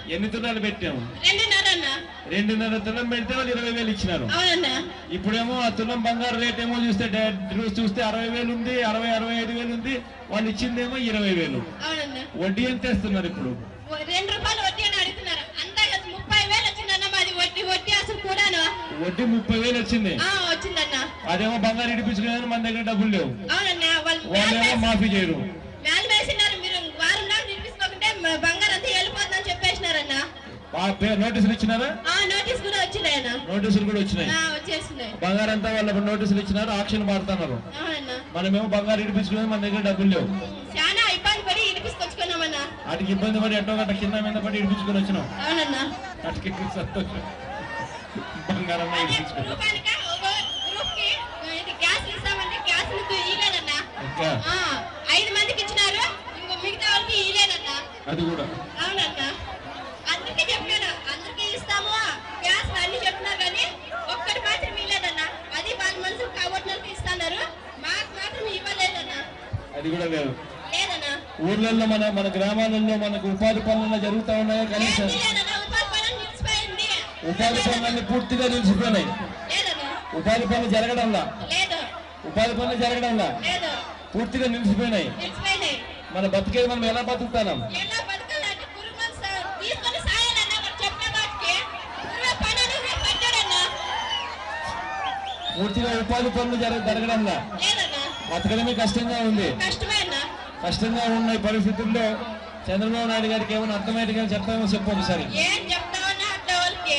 ఎన్ని తులాలు పెట్టాము రెండున్నర అన్న రెండున్నర తులం పెడితే వాళ్ళు ఇరవై వేలు ఇచ్చినారు అవునన్నా ఇప్పుడేమో ఆ తులం బంగారు రేట్ ఏమో చూస్తే డే- రోజు చూస్తే అరవై వేలు ఉంది అరవై అరవై ఐదు వేలు ఉంది వాళ్ళు ఇచ్చిందేమో ఇరవై వేలు అవునన్నా వడ్డీ ఎంత వేస్తున్నారు ఇప్పుడు ఓ రెండు రూపాయలు వడ్డీ అని అడుగుతున్నారు అంతా కలిసి ముప్పై వేలు వచ్చిందన్న మాది వడ్డీ వడ్డీ అసలు కూడాను వడ్డీ ముప్పై వేలు వచ్చింది ఆ వచ్చిందన్న అదేమో బంగారు ఇడిపించుకునే మన దగ్గర డబ్బులు లేవు అవునన్నా వాళ్ళు వాళ్ళేమో మేలు మాఫీ చేయరు మేలు వేసినారు మీరు వారం నాడు నిలిపించుకోకుంటే మ- బంగారం అంతా వెళ్ళిపోతుందని చెప్పేసినారన్న ఆ పే- నోటీసులు ఇచ్చినారా ఆ నోటీస్ కూడా వచ్చినాయన్న నోటీసులు కూడా వచ్చినాయి ఆ, వచ్చేసినాయి బంగారు అంతా వాళ్ళ నోటీసులు ఇచ్చినారు ఆక్షన్ పాడుతున్నారు అవునన్నా మనమేమో బంగారు ఇడిపించుకునే మన దగ్గర డబ్బులు లేవు చాలా ఇబ్బంది పడి ఇనిపించుకొచ్చుకున్నామన్నా వాటికి ఇబ్బంది పడి ఎట్టో గట్ట కింద మీద పడి ఇడిపించుకొని వచ్చినాం అవునన్నా వాటికి సంతోషం బంగారం ఇడిపించుకున్నాం రూపాయలకి ఒక గ్రూప్ కి ఇది గ్యాస్ ఇస్తామంటే గ్యాస్ ఇయ్యలేదన్నా ఇంకా ఆ, ఐదు మందికి ఇచ్చినారు ఇంకో మిగతా వాళ్ళకి ఇయ్యలేదన్నా అది కూడా అవునన్నా అందరికీ చెప్పాను అందరికీ ఇస్తాము గ్యాస్ అన్ని చెప్తున్నారు కానీ ఒక్కటి మాత్రం ఇవ్వలేదన్నా అది వాళ్ళ మనుషులు కాబట్టినకి ఇస్తున్నారు మాకు మాత్రం ఇవ్వలేదన్నా అది కూడా లేదు లేదన్నా ఊర్లలో మన మన గ్రామాలలో మనకు ఉపాధి పనులు జరుగుతా ఉన్నాయా కనీసం ఏంది లేదన్నా ఉపాధి పనులు నిలిచిపోయింది ఉపాధి పనులన్నీ పూర్తిగా నిలిచిపోయినాయి లేదన్నా ఉపాధి పనులు జరగడంలా లేదు ఉపాధి పనులు జరగడంలా లేదు పూర్తిగా నిలిచిపోయినాయి నిలిచిపోయినాయి మన బతికేది మనం ఎలా బతుకుతాం ఎలా బతకాలంటే గురువులు సా- తీసుకొని సాయాలన్నా మరి చెప్పిన వాటికి గురువే పని అనేది పెట్టాడన్నా పూర్తిగా ఉపాధి పనులు జరగ జరగడంలా లేదన్నా బతకడమే కష్టంగా ఉంది కష్టమే అన్నా కష్టంగా ఉన్న ఈ పరిస్థితుల్లో చంద్రబాబు నాయుడు గారికి ఏమైనా అర్థమయ్యేట్టుగా చెప్తామో చెప్పు ఒకసారి ఏం చెప్తావన్నా అట్లా వాళ్ళకి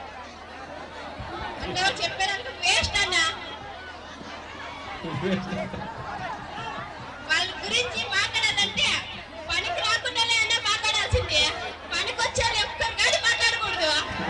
అట్లా వాళ్ళు చెప్పేదానికి వేస్ట్ అన్నా వాళ్ళ గురించి మాట్లాడాలంటే పనికి రాకుండానే అన్నా మాట్లాడాల్సింది పనికి వచ్చారు ఎప్పుడు కానీ మాట్లాడకూడదు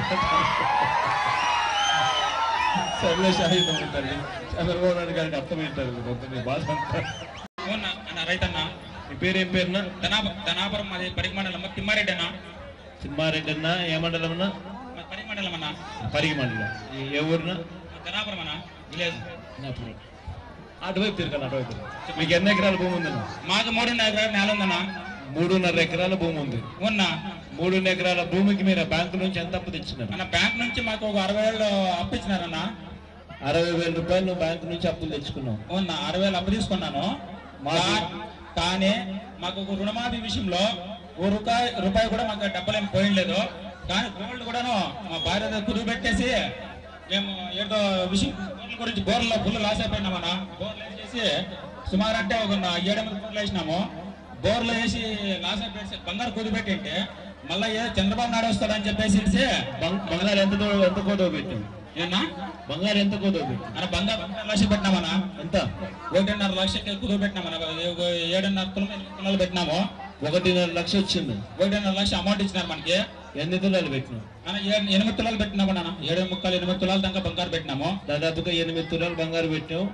సర్లే షాహిద్ తల్లి చంద్రబాబు నాయుడు గారికి అర్థమవుతారు పొద్దున్నే బాధ అంతా అవునా అన్న రైతన్న మీ పేరు ఏం పేరునా ధనాప ధనాపురం మాది పరిగి మండలం తిమ్మారెడ్డి అన్న సినిమారెడ్డి అన్న ఏ మండలం అన్న మాది పరిగి మండలం అన్న పరిగి మండలం ఈ ఏ ఊరునా ధనాపురం అన్న విలేజ్ నాపురం. అటువైపు తిరగండి అటువైపు తిరగండి. మీకు ఎన్ని ఎకరాల భూమి ఉందన్న మాకు మూడున్నర ఎకరాల నేల ఉందన్న మూడున్నర ఎకరాల భూమి ఉంది ఉన్నా మూడున్నర ఎకరాల భూమికి మీరు బ్యాంకు నుంచి ఎంత అప్పు తెచ్చినారు మన బ్యాంక్ నుంచి మాకు ఒక అరవై వేలు అప్పు ఇచ్చినారన్న అరవై వేల రూపాయలు నువ్వు బ్యాంకు నుంచి అప్పులు తెచ్చుకున్నావు ఉన్నా అరవై వేలు అప్పు తీసుకున్నాను మాకు- కా- కానీ మాకు ఒక రుణమాఫీ విషయంలో ఓ రూపాయి రూపాయి కూడా మాకు డబ్బులు ఏం పోయలేదు కానీ గోల్డ్ కూడాను మా భార్య దగ్గర కుదురు పెట్టేసి మేము ఏదో విషయం గోల్డ్ గురించి బోర్లో ఫుల్ లాస్ అయిపోయినామన్నా బోర్లు వేసేసి సుమారు అంటే ఒక నా ఏడెనిమిది బోర్లు వేసినాము బోర్లు వేసి లాస్ అయిపోయి బంగారు కుదురు పెట్టింటే మళ్ళీ ఏ చంద్రబాబు నాయుడు వస్తాడని చెప్పేసి బంగ్- బంగారు ఎంత దో- ఎంత కోదో పెట్టావు ఏమన్నా బంగారు ఎంత కోదో పెట్టావు మన బంగారు బంగారు లక్ష పెట్టినామన్నా ఎంత ఒకటిన్నర లక్షకి కుదురు పెట్టినాము అన్న. ఒక ఏడున్నర తులం ఎనిమిది తులాలు పెట్టినాము ఒకటిన్నర లక్ష వచ్చింది ఒకటిన్నర లక్ష అమౌంట్ ఇచ్చినారు మనకి ఎన్ని తులాలు పెట్టినావు అన్న ఏ- ఎనిమిది తులాలు పెట్టినాము నాన్న ఏడు ముక్కలు ఎనిమిది తులాల దాకా బంగారు పెట్టినాము దాదాపుగా ఎనిమిది తులాలు బంగారు పెట్టావు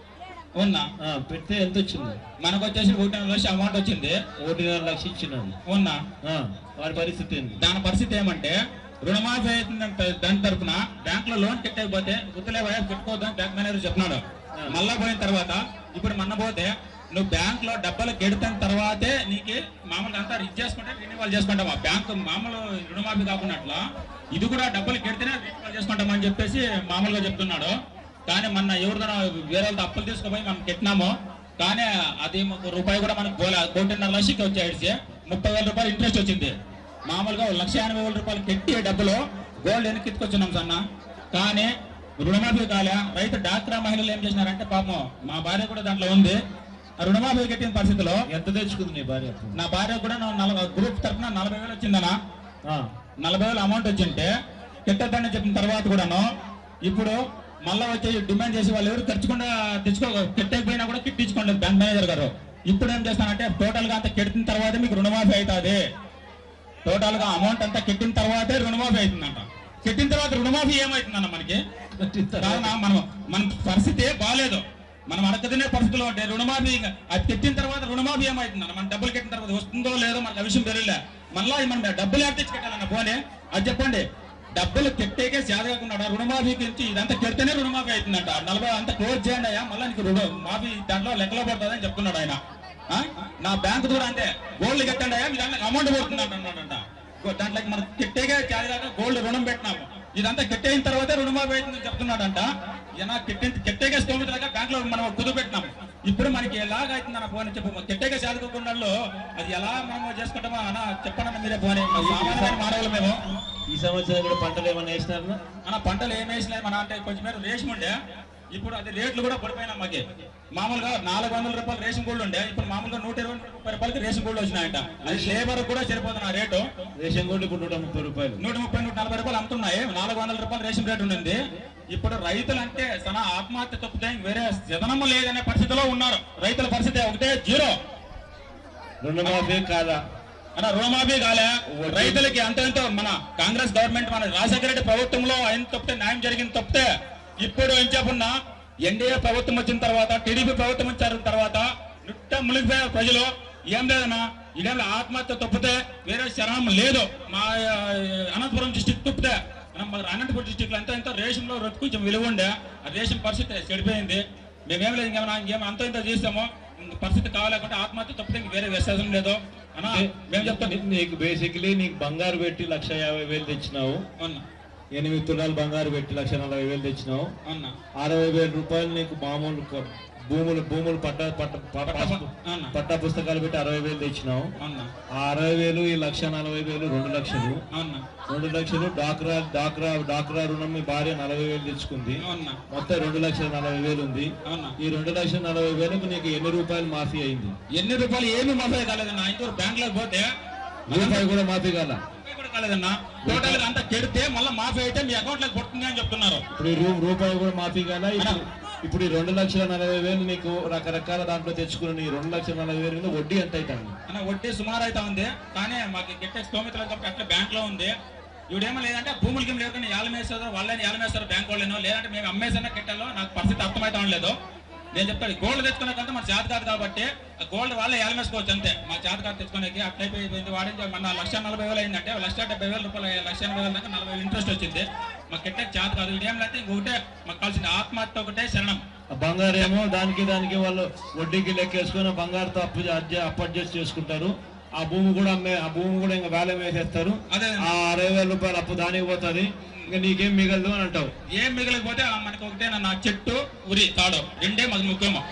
ఉన్నా ఆ, పెడితే ఎంత వచ్చింది మనకు వచ్చేసి ఒకటిన్నర లక్ష అమౌంట్ వచ్చింది ఒకటిన్నర లక్ష ఇచ్చినాడు ఉన్నా ఆ, వాడి పరిస్థితి ఏంది దాని పరిస్థితి ఏమంటే రుణమాఫీ అవుతుందంటే దాని తరపున బ్యాంక్ లో లోన్ కట్టకపోతే గుర్తులే వయసు పెట్టుకోవద్దని బ్యాంక్ మేనేజర్ చెప్తున్నాడు మళ్ళా పోయిన తర్వాత ఇప్పుడు మొన్న పోతే నువ్వు బ్యాంక్ లో డబ్బులు కెడితే తర్వాతే నీకు మామూలుగా అంతా రిచ్ చేసుకుంటే రినివాల్ చేసుకుంటావా బ్యాంక్ మామూలు రుణమాఫీ కాకుండా ఇది కూడా డబ్బులు కెడితేనే రినివాల్ చేసుకుంటామని చెప్పేసి మామూలుగా చెప్తున్నాడు కానీ మొన్న ఎవరిదైనా వేరే వాళ్ళతో అప్పులు తీసుకుపోయి మనం కట్టినాము కానీ అది ఒక రూపాయి కూడా మనకు పోలే కోటిన్నర లక్షకి వచ్చేసి ముప్పై వేల రూపాయలు ఇంట్రెస్ట్ వచ్చింది మామూలుగా ఒక లక్ష ఎనభై వేల రూపాయలు కట్టి డబ్బులు గోల్డ్ వెనక్కి ఎత్తుకొచ్చున్నాం సన్న కానీ రుణమాఫీ కాలే రైతు డాక్రా మహిళలు ఏం చేసినారంటే పాపం మా భార్య కూడా దాంట్లో ఉంది ఆ రుణమాఫీ కట్టిన పరిస్థితిలో ఎంత తెచ్చుకుంది నీ భార్య అప్పు? నా భార్య కూడా నా నలభై గ్రూప్ తరఫున నలభై వేలు వచ్చిందనా ఆ, నలభై వేలు అమౌంట్ వచ్చింటే కెట్టద్దని చెప్పిన తర్వాత కూడాను ఇప్పుడు మళ్ళా వచ్చి డిమాండ్ చేసి వాళ్ళు ఎవరు ఖర్చుకుండా తెచ్చుకో కెట్టకపోయినా కూడా కిట్టించుకోండి బ్యాంక్ మేనేజర్ గారు ఇప్పుడు ఏం చేస్తానంటే టోటల్ గా అంతా కెట్టిన తర్వాత మీకు రుణమాఫీ అవుతుంది టోటల్ గా అమౌంట్ అంతా కెట్టిన తర్వాతే రుణమాఫీ అవుతుందంట కెట్టిన తర్వాత రుణమాఫీ ఏమవుతుందన్న మనకి కావున మనం మన పరిస్థితి బాగాలేదు మనం అడగదనే పరిస్థితిలో ఉంటే రుణమాఫీ ఇంకా అది కట్టిన తర్వాత రుణమాఫీ ఏమవుతుందన్న మన డబ్బులు కట్టిన తర్వాత వస్తుందో లేదో మనకు ఆ విషయం తెలియలే మళ్ళీ మనం డబ్బులు ఎక్కడ తెచ్చి కట్టాలన్న పోనీ అది చెప్పండి డబ్బులు కెట్టేకే సేద కాకుండా రుణమాఫీ గురించి ఇదంతా కెడితేనే రుణమాఫీ అవుతుందంట నలభై అంతా క్లోజ్ చేయండి అయ్యా మళ్ళీ నీకు రుణ మాఫీ దాంట్లో లెక్కలో పడుతుందని చెప్తున్నాడు ఆయన ఆ? నా బ్యాంకు కూడా అంతే గోల్డ్ కట్టండి అయ్యా మీ దాంట్లో అమౌంట్ పడుతుంది అంటున్నాడంట గో- దాంట్లోకి మనం కెట్టేగా కాదు గోల్డ్ రుణం పెట్టినాము ఇదంతా కెట్టయిన తర్వాత రుణమాఫీ అవుతుందని చెప్తున్నాడంట ఈయన కెట్టి కెట్టేగా స్తోమితలాగా బ్యాంక్ లో మనం కుదురు పెట్టినాము ఇప్పుడు మనకి ఎలాగ అవుతుందన్న ఫోన్ చెప్పు కెట్టేగా చదువుకుండా అది ఎలా మనం చేసుకుంటామో అన్న చెప్పండి మీరే పోనీ మా సామాన్యమైన మానవులు మేము ఈ సంవత్సరం కూడా పంటలు ఏమైనా వేసినారా మన పంటలు ఏం వేసినాయి మన అంటే కొంచెం మేర రేషన్ ఉండే ఇప్పుడు అది రేట్లు కూడా పడిపోయినా మాకి మామూలుగా నాలుగు వందల రూపాయలు రేషన్ గోల్డ్ ఉండే ఇప్పుడు మామూలుగా నూట ఇరవై ముప్పై రూపాయలకి రేషన్ గోల్డ్ వచ్చినాయంట అది లేబర్ కూడా సరిపోతుంది ఆ రేటు రేషన్ కూడా ఇప్పుడు నూట ముప్పై రూపాయలు నూట ముప్పై నూట నలభై రూపాయలు అమ్ముతున్నాయి నాలుగు వందల రూపాయలు రేషన్ రేట్ ఉండింది ఇప్పుడు రైతులు అంటే తన ఆత్మహత్య తప్పితే ఇంక వేరే జనము లేదనే పరిస్థితిలో ఉన్నారు రైతుల పరిస్థితి ఒకటే జీరో రుణమాఫీ కాదా మన రుణమాఫీ కాలే రైతులకి అంత ఎంతో మన కాంగ్రెస్ గవర్నమెంట్ మన రాజశేఖర రెడ్డి ప్రభుత్వంలో ఆయన తప్పితే న్యాయం జరిగింది తప్పితే ఇప్పుడు ఏం చెప్పన్నా ఎన్డీఏ ప్రభుత్వం వచ్చిన తర్వాత టీడీపీ ప్రభుత్వం వచ్చిన తర్వాత నిట్ట మునిగిపోయారు ప్రజలు ఏం లేదన్నా ఇదేమో ఆత్మహత్య తప్పితే వేరే శరణం లేదు మా ఆ, అనంతపురం డిస్టిక్ తప్పితే మనం మన అనంతపురం డిస్టిక్ లో అంతా ఎంతో రేషన్ లో కొంచెం విలువ ఉండే ఆ రేషన్ పరిస్థితి చెడిపోయింది మేమేం లేదు ఇంకేమన్నా ఇంకేమో అంత ఇంత చేసామో ఇంక పరిస్థితి కావాలంటే ఆత్మహత్య తప్పితే ఇంక వేరే వ్యత్యాసం లేదు అన్నా మేము చెప్తాం నీ- నీకు బేసిక్లీ నీకు బంగారు పెట్టి లక్ష యాభై వేలు తెచ్చినావు అవునా ఎనిమిది తులాలు బంగారు పెట్టి లక్ష నలభై వేలు తెచ్చినావు అవునా అరవై వేల రూపాయలు నీకు మామూలు కొ- భూములు భూములు పట్ట పట్ట ప- పట్ట- పాస్- అవునా. పట్ట పుస్తకాలు పెట్టి అరవై వేలు తెచ్చినావు అవునా ఆ అరవై వేలు ఈ లక్ష నలభై వేలు రెండు లక్షలు అవునా రెండు లక్షలు డాక్రా డాక్రా డాక్రా రుణం మీ భార్య నలభై వేలు తెచ్చుకుంది అవునా మొత్తం రెండు లక్షల నలభై వేలు ఉంది అవునా ఈ రెండు లక్షల నలభై వేలకు నీకు ఎన్ని రూపాయలు మాఫీ అయింది ఎన్ని రూపాయలు ఏమి మాఫీ కాలేదన్నా ఇంతవరకు బ్యాంక్ లోకి పోతే రూపాయి కూడా మాఫీ కాల రూపాయి కూడా కాలేదన్నా టోటల్ గా అంతా కెడితే మళ్ళీ మాఫీ అయితే మీ అకౌంట్ లోకి పడుతుంది అని చెప్తున్నారు ఇప్పుడు ఈ రూ- రూపాయి కూడా మాఫీ కాల ఇప్పుడు ఇప్పుడు ఈ రెండు లక్షల నలభై వేలు నీకు రకరకాల దాంట్లో తెచ్చుకున్న ఈ రెండు లక్షల నలభై వేలు మీద వడ్డీ ఎంత అవుతుంది అన్న వడ్డీ సుమారు అయితే ఉంది కానీ మాకు గిట్టే స్తోమితలు కాబట్టి అట్లా బ్యాంక్ లో ఉంది ఇవిడేమో లేదంటే భూములకి లేవు కానీ ఏలం వేస్తారు వాళ్ళని ఏలం వేస్తారు బ్యాంక్ వాళ్ళేనో లేదంటే మేము అమ్మేసన్నా కెట్టాలో నాకు పరిస్థితి అర్థమైతే లేదు నేను చెప్తాను గోల్డ్ తెచ్చుకునేకంతా మన చేత కాదు కాబట్టి ఆ గోల్డ్ వాళ్ళే ఏలం వేసుకోవచ్చు అంతే మా చేత కాదు తెచ్చుకునేకి అట్లా అయిపోయింది వాడించి మన లక్ష నలభై వేలు అయిందంటే లక్ష డెబ్బై వేల రూపాయలు లక్ష ఎనభై వేల దాకా నలభై వేలు ఇంట్రెస్ట్ వచ్చింది మా కెట్టే చేత కాదు ఇదేం లేకపోతే ఇంకొకటే మాకు కావాల్సింది ఆత్మహత్య ఒకటే శరణం ఆ బంగారు ఏమో దానికి దానికి వాళ్ళు వడ్డీకి లెక్కేసుకొని ఆ బంగారుతో అప్పు అడ్జ- అప్పు అడ్జస్ట్ చేసుకుంటారు ఆ భూమి కూడా అమ్మే ఆ భూమి కూడా ఇంకా వేలం వేసేస్తారు అదే ఆ అరవై వేల రూపాయలు అప్పు దానికి పోతుంది ఇంకా నీకేం మిగలదు అని అంటావు ఏం మిగలకపోతే ఆ మనకి ఒకటే నా చెట్టు ఉరి తాడు రెండే మాకు ముఖ్యము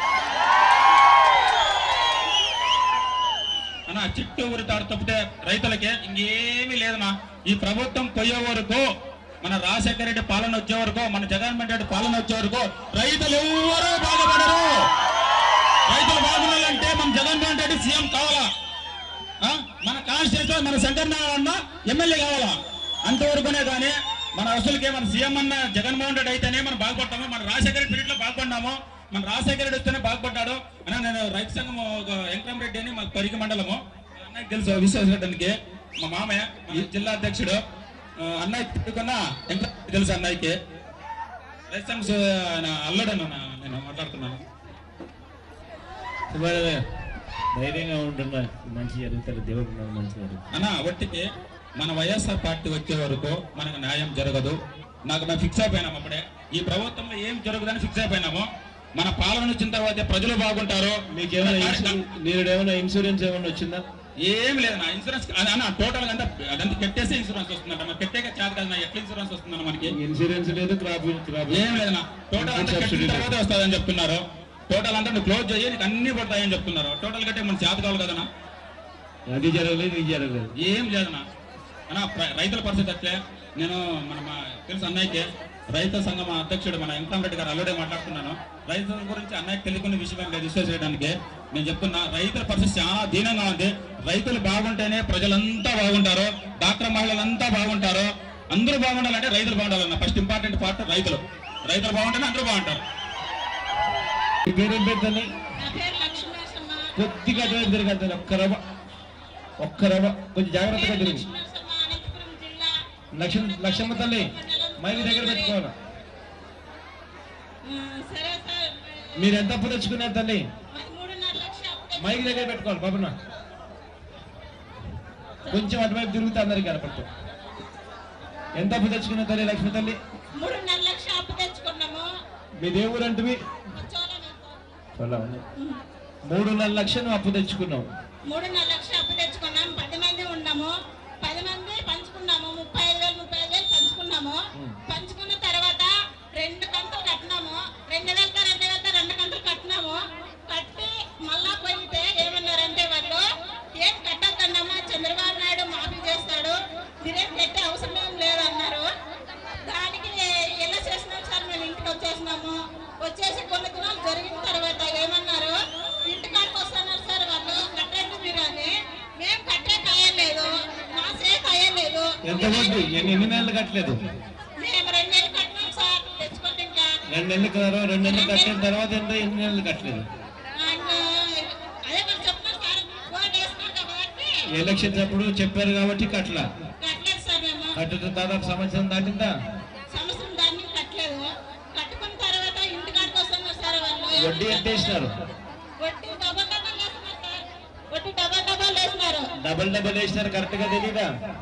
అన్న చెట్టు ఉరి తాడు తప్పితే రైతులకి ఇంకేమీ లేదన్నా ఈ ప్రభుత్వం పోయే వరకు మన రాజశేఖర రెడ్డి పాలన వచ్చే వరకు మన జగన్మోహన్ రెడ్డి పాలన వచ్చే వరకు రైతులు ఎవరూ బాగుపడరు రైతులు బాగుండాలంటే మన జగన్మోహన్ రెడ్డి సీఎం కావాలా ఆ? మన కాన్స్టిట్యూషన్ మన శంకర్ నారాయణ ఎమ్మెల్యే కావాలా అంతవరకునే కానీ మన అసలుకే మన సీఎం అన్న జగన్మోహన్ రెడ్డి అయితేనే మనం బాగుపడతాము మన రాజశేఖర రెడ్డి పీరియడ్ లో బాగుపడినాము మన రాజశేఖర రెడ్డి వస్తేనే బాగుపడ్డాడు అన్న నేను రైతు సంఘం ఒక వెంకటరామ రెడ్డి అని మా పరిగి మండలము అన్నయ్య తెలుసు విశ్వేశ్వరరెడ్డికి మా మామయ్య ఈ జిల్లా అధ్యక్షుడు ఆ, అన్నయ్య తిట్టుకున్న వెంకటరామ తెలుసు అన్నయ్యకి రైతు సంఘం సు- ఆయన అల్లుడను నా- నేను మాట్లాడుతున్నాను సుమారుగా ధైర్యంగా ఉంటున్నా మంచి జరుగుతారు దేవుడు నాకు మంచి జరుగుతుంది అన్న ఒట్టికి మన వైఎస్ఆర్ పార్టీ వచ్చే వరకు మనకు న్యాయం జరగదు నాకు మేము ఫిక్స్ అయిపోయినాం అప్పుడే ఈ ప్రభుత్వంలో ఏం జరుగుదని ఫిక్స్ అయిపోయినాము మన పాలన వచ్చిన తర్వాత ప్రజలు బాగుంటారు మీకు ఏమైనా ఇన్సూరెన్స్ మీరు ఏమైనా ఇన్సూరెన్స్ ఏమైనా వచ్చిందా ఏం లేదు నా ఇన్సూరెన్స్ అది అన్న టోటల్ అంతా అదంతా కట్టేస్తే ఇన్సూరెన్స్ వస్తుందంట మరి కట్టేక చేత కదా నా ఎట్లా ఇన్సూరెన్స్ వస్తుందన్న మనకి ఇన్సూరెన్స్ లేదు క్రాప్ క్రాప్ ఏం లేదన్నా టోటల్ అంతా కట్టిన తర్వాత వస్తుందని చెప్తున్నారు టోటల్ అంతా నువ్వు క్లోజ్ చేయి నీకు అన్ని పడతాయని చెప్తున్నారు టోటల్ కట్టే మన చేత కావాలి కదన్నా అది జరగలేదు ఇది జరగలేదు ఏం లేదన్నా అన్న ప్ర- రైతుల పరిస్థితి అట్లే నేను మన మా తెలుసు అన్నయ్యకి రైతు సంఘం అధ్యక్షుడు మన వెంకటరెడ్డి గారు అల్లుడే మాట్లాడుతున్నాను రైతుల గురించి అన్నయ్యకి తెలియకున్న విషయం ఏం లేదు విశ్వాస చేయడానికి నేను చెప్తున్నా రైతుల పరిస్థితి చాలా దీనంగా ఉంది రైతులు బాగుంటేనే ప్రజలంతా బాగుంటారు డాక్టర్ మహిళలంతా బాగుంటారు అందరూ బాగుండాలంటే రైతులు బాగుండాలన్న ఫస్ట్ ఇంపార్టెంట్ పార్ట్ రైతులు రైతులు బాగుంటేనే అందరూ బాగుంటారు మీ పేరేం పేరు తల్లి నా పేరు లక్ష్మీనరసమ్మ కొద్దిగా అటువైపు తిరగాలి తల్లి ఒక్క రవ ఒక్క రవ కొంచెం జాగ్రత్తగా పేరు తిరుగు లక్ష్మీనరసమ్మ అనంతపురం జిల్లా లక్ష్మ లక్ష్మ తల్లి మైక్ దగ్గర పెట్టుకోవాలి ఉమ్, సరే సార్ మీరు ఎంత అప్పు తెచ్చుకున్నారు తల్లి మరి మూడున్నర లక్ష అప్పు మైక్ దగ్గర పెట్టుకోవాలి బాబున కొంచెం అటువైపు తిరుగుతే అందరికి కనపడుతుంది ఎంత అప్పు తెచ్చుకున్నారు తల్లి లక్ష్మి తల్లి మూడున్నర లక్ష అప్పు తెచ్చుకున్నాము మీ దేవుడు అంటే చోళ మూడున్నర లక్షలు అప్పు తెచ్చుకున్నావు మూడున్నర లక్ష అప్పు తెచ్చుకున్నాం పది మంది ఉన్నాము పది ఎంత వడ్డీ ఎన్ని ఎన్ని నెలలు కట్టలేదు మేము రెండు నెలలు కట్టినాం సార్ తెచ్చుకుంటే ఇంకా రెండు నెలల తర్వాత రెండు నెలలు కట్టిన తర్వాత ఎంత ఎన్ని నెలలు కట్టలేదు అండ్ అదే మరి చెప్తున్నారు సార్ ఓటు వేస్తున్నారు కాబట్టి ఎలక్షన్స్ అప్పుడు చెప్పారు కాబట్టి కట్టలా కట్టలేదు సార్ మేము కట్టిన దాదాపు సంవత్సరం దాటిందా సంవత్సరం దాన్ని కట్టలేదు కట్టుకున్న తర్వాత ఇంటికాడికి వస్తున్నారు సార్ వాళ్ళు వడ్డీ ఎంత వేసినారు వడ్డీ డబల్ డబల్ వేస్తున్నారు సార్ వడ్డీ డబల్ డబల్ వేస్తున్నారు డబల్ డబల్ వేసినారు కరెక్ట్ గా తెలీదా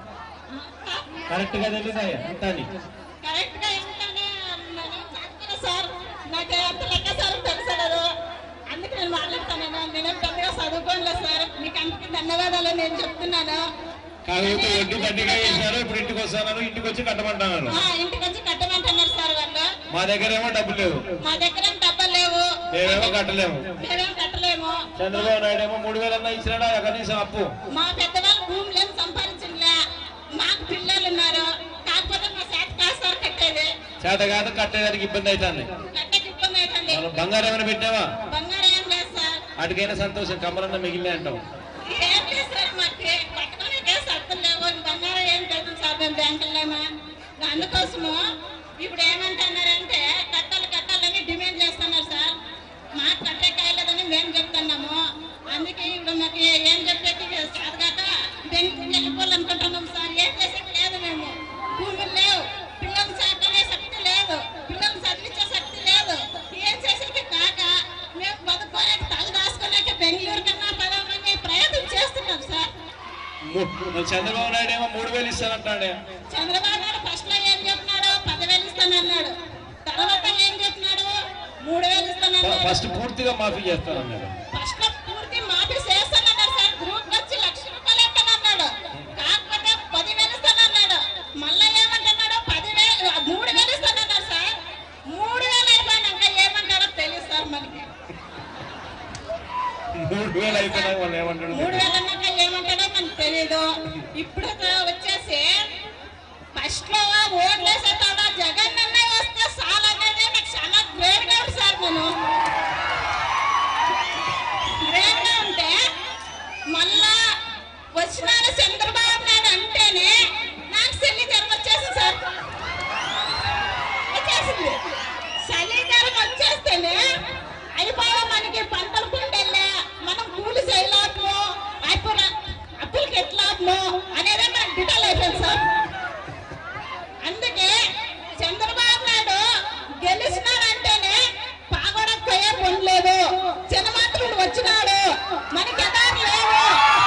కరెక్ట్ గా తెలీదా ఎంత అని కరెక్ట్ గా ఏంటనే నేను కాకపోతే సార్ నాకు ఎంత లెక్క సార్ తెలుసలేదు అందుకే నేను మాట్లాడతాను నేను పెద్దగా చదువుకోలేదు సార్ మీకు అందుకే ధన్యవాదాలు నేను చెప్తున్నాను కాకపోతే వడ్డీ దండిగా వేసినారు ఇప్పుడు ఇంటికి వస్తున్నారు ఇంటికి వచ్చి కట్టమంటున్నారు ఆ, ఇంటికి వచ్చి కట్టమంటున్నారు సార్ వాళ్ళు మా దగ్గర ఏమో డబ్బులు లేవు మా దగ్గర ఏం డబ్బులు లేవు మేమేమో కట్టలేము మేమేం కట్టలేము చంద్రబాబు నాయుడు ఏమో మూడు వేలన్నా ఇచ్చినాడా కనీసం అప్పు మా పెద్దవాళ్ళు భూములు ఏం సంపాదించలే మాకు పిల్లలు ఉన్నారు కాకపోతే మా చేత కాదు సార్ కట్టేది చేత కాదు కట్టేదానికి ఇబ్బంది అవుతుంది కట్టేకి ఇబ్బంది అవుతుంది మనం బంగారం ఏమైనా పెట్టావా బంగారం ఏం లేదు సార్ అటుకైనా సంతోషం కమ్మరన్న మిగిలిన అంటాం ఏం లేదు సార్ మాకు పట్టుకోనికే సత్తులు లేవు బంగారం ఏం లేదు సార్ మేము బ్యాంకుల్లోమా అందుకోసము ఇప్పుడు ఏమంటున్నారంటే కట్టాలి కట్టాలని డిమాండ్ చేస్తున్నారు సార్ మాకు కట్టే కాయలేదని మేము చెప్తున్నాము అందుకే ఇప్పుడు మాకు ఏం చెప్పేది చదగాక బెంగళూరు వెళ్ళిపోవాలనుకుంటున్నాం సార్ ఏం చేసేది లేదు మేము భూములు లేవు పిల్లలు చదువుకునే శక్తి లేదు పిల్లలు చదివించే శక్తి లేదు ఏం చేసేది కాక మేము బతుకోలేక తల దాచుకోలేక బెంగళూరు కన్నా పదమని ప్రయత్నం చేస్తున్నాం సార్ మూ- చంద్రబాబు నాయుడు ఏమో మూడు వేలు ఇస్తానంటాడే చంద్రబాబు నాయుడు ఫస్ట్ లో ఏం చెప్పినాడు పదివేలు ఇస్తానన్నాడు తర్వాత ఏం చెప్పినాడు మూడు వేలు ఇస్తానన్నాడు ఫస్ట్ పూర్తిగా మాఫీ చేస్తానన్నాడు ఫస్ట్ లో పూర్తి మాఫీ చేస్తానన్నాడు సార్ గ్రూప్ వచ్చి లక్ష రూపాయలు ఇస్తానన్నాడు కాకపోతే పదివేలు ఇస్తానన్నాడు మళ్ళా ఏమంటున్నాడు పదివేలు మూడు వేలు ఇస్తానన్నాడు సార్ మూడు వేలు అయిపోయినాక ఏమంటారో తెలియదు సార్ మనకి మూడు వేలు అయిపోయినాక వాళ్ళు ఏమంటాడు మూడు వేలు అన్నాక ఏమంటాడో మనకు తెలియదు ఇప్పుడు వచ్చేసి ఫస్ట్ లో ఓట్లు వేసేటాడా జగన్ అన్నయ్య వస్తే చాలు అనేది నాకు చాలా గ్రేట్ గా ఉంది సార్ నేను గ్రేట్ గా ఉంటే మళ్ళా వచ్చినారు చంద్రబాబు నాయుడు అంటేనే నాకు చెల్లి జ్వరం వచ్చేసింది సార్ వచ్చేసింది చలి జ్వరం వచ్చేస్తేనే అయిపోయా మనకి పంటలు కుండెళ్ళే మనం కూలి చేయలేము అప్పుల అప్పులకి ఎట్లాము అనేది మనకు డిటైల్ అయిపోయింది సార్ అందుకే చంద్రబాబు నాయుడు గెలిచినాడంటేనే పాగొడకు పోయే పని లేదు చిన్నమాత్రుడు వచ్చినాడు మనకి ఎదారు లేవు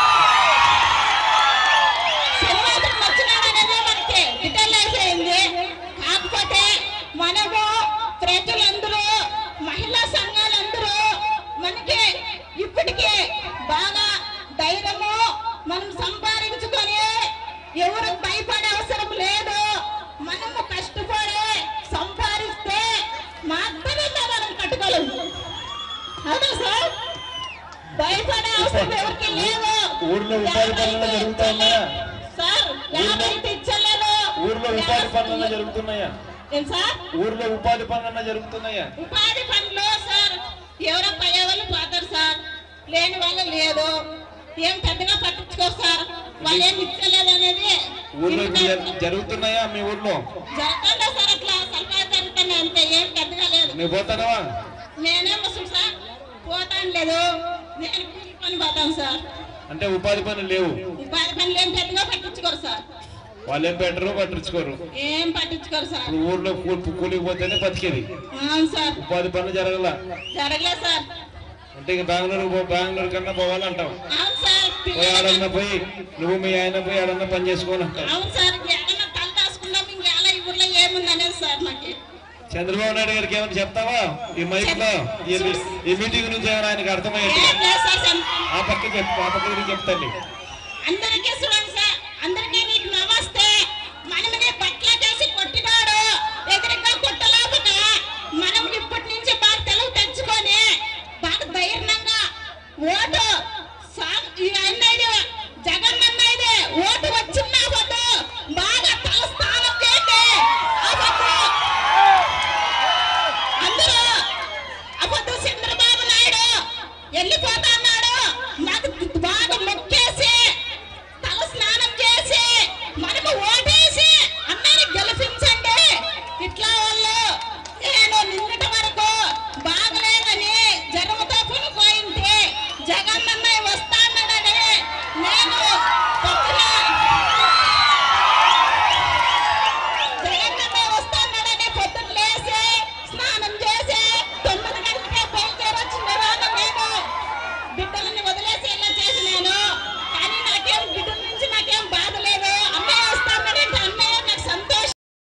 చిన్నమాత్రుడు వచ్చినాడు అనేది మనకి డిటైల్ అయిపోయింది కాకపోతే మనము ప్రజలందరూ మహిళా సంఘాలందరూ మనకి ఇప్పటికే బాగా ధైర్యము మనం సంపాదించుకొని ఎవరు భయపడే అవసరం లేదు మనము కష్టపడి సంపాదిస్తే మాత్రమే మనం కట్టుకోలేము అవునా సార్ భయపడే అవసరం ఎవరికి లేదు ఊర్లో ఉపాధి పనులు జరుగుతున్నాయా? సార్ యాభై ఇచ్చలేదు ఊర్లో ఉపాధి పనులన్నా జరుగుతున్నాయా ఏం సార్ ఊర్లో ఉపాధి పనులన్నా జరుగుతున్నాయా ఉపాధి పనులు సార్ ఎవరో పయ్యే వాళ్ళు పోతారు సార్ లేని వాళ్ళు లేదు ఏం పెద్దగా పట్టించుకోరు సార్ వాళ్ళు ఏం ఇచ్చలేదు అనేది ఊర్లో ఇప్పుడు జరు- జరుగుతున్నాయా మీ ఊర్లో జరుగుతుందా సార్ అట్లా సర్కారు జరుగుతుంది అంతే ఏం పెద్దగా లేదు నువ్వు పోతానవా నేనేం వస్తుంది సార్ పోతాను లేదు నేను కూలి పని పోతాను సార్ అంటే ఉపాధి పనులు లేవు ఉపాధి పనులు ఏం పెద్దగా పట్టించుకోరు సార్ వాళ్ళు ఏం పెట్టరు పట్టించుకోరు ఏం పట్టించుకోరు సార్ ఇప్పుడు ఊర్లో కూ- కూలికి పోతేనే బతికేది అవును సార్ ఉపాధి పనులు జరగల జరగలేదు సార్ అంటే ఇక బెంగళూరు పో- బెంగళూరు కన్నా పోవాలంటావు అవును సార్ పోయి పిల్లలు ఆడన్నా పోయి నువ్వు మీ ఆయన పోయి ఆడన్నా పని చేసుకోవాలంటావు అవును సార్ ఏదైనా తల దాచుకుందాం ఇంకేళ ఈ ఊర్లో ఏముంది అనేది సార్ మాకు చంద్రబాబు నాయుడు గారికి ఏమైనా చెప్తావా ఈ మైక్ లో ఈ ఈ మీటింగ్ నుంచి ఏమైనా ఆయనకు అర్థమయ్యేట్టు ఏం లేదు సార్ చంద్ర- ఆ పక్క చెప్పు ఆ పక్క గురించి చెప్తాను అందరికీ చూడ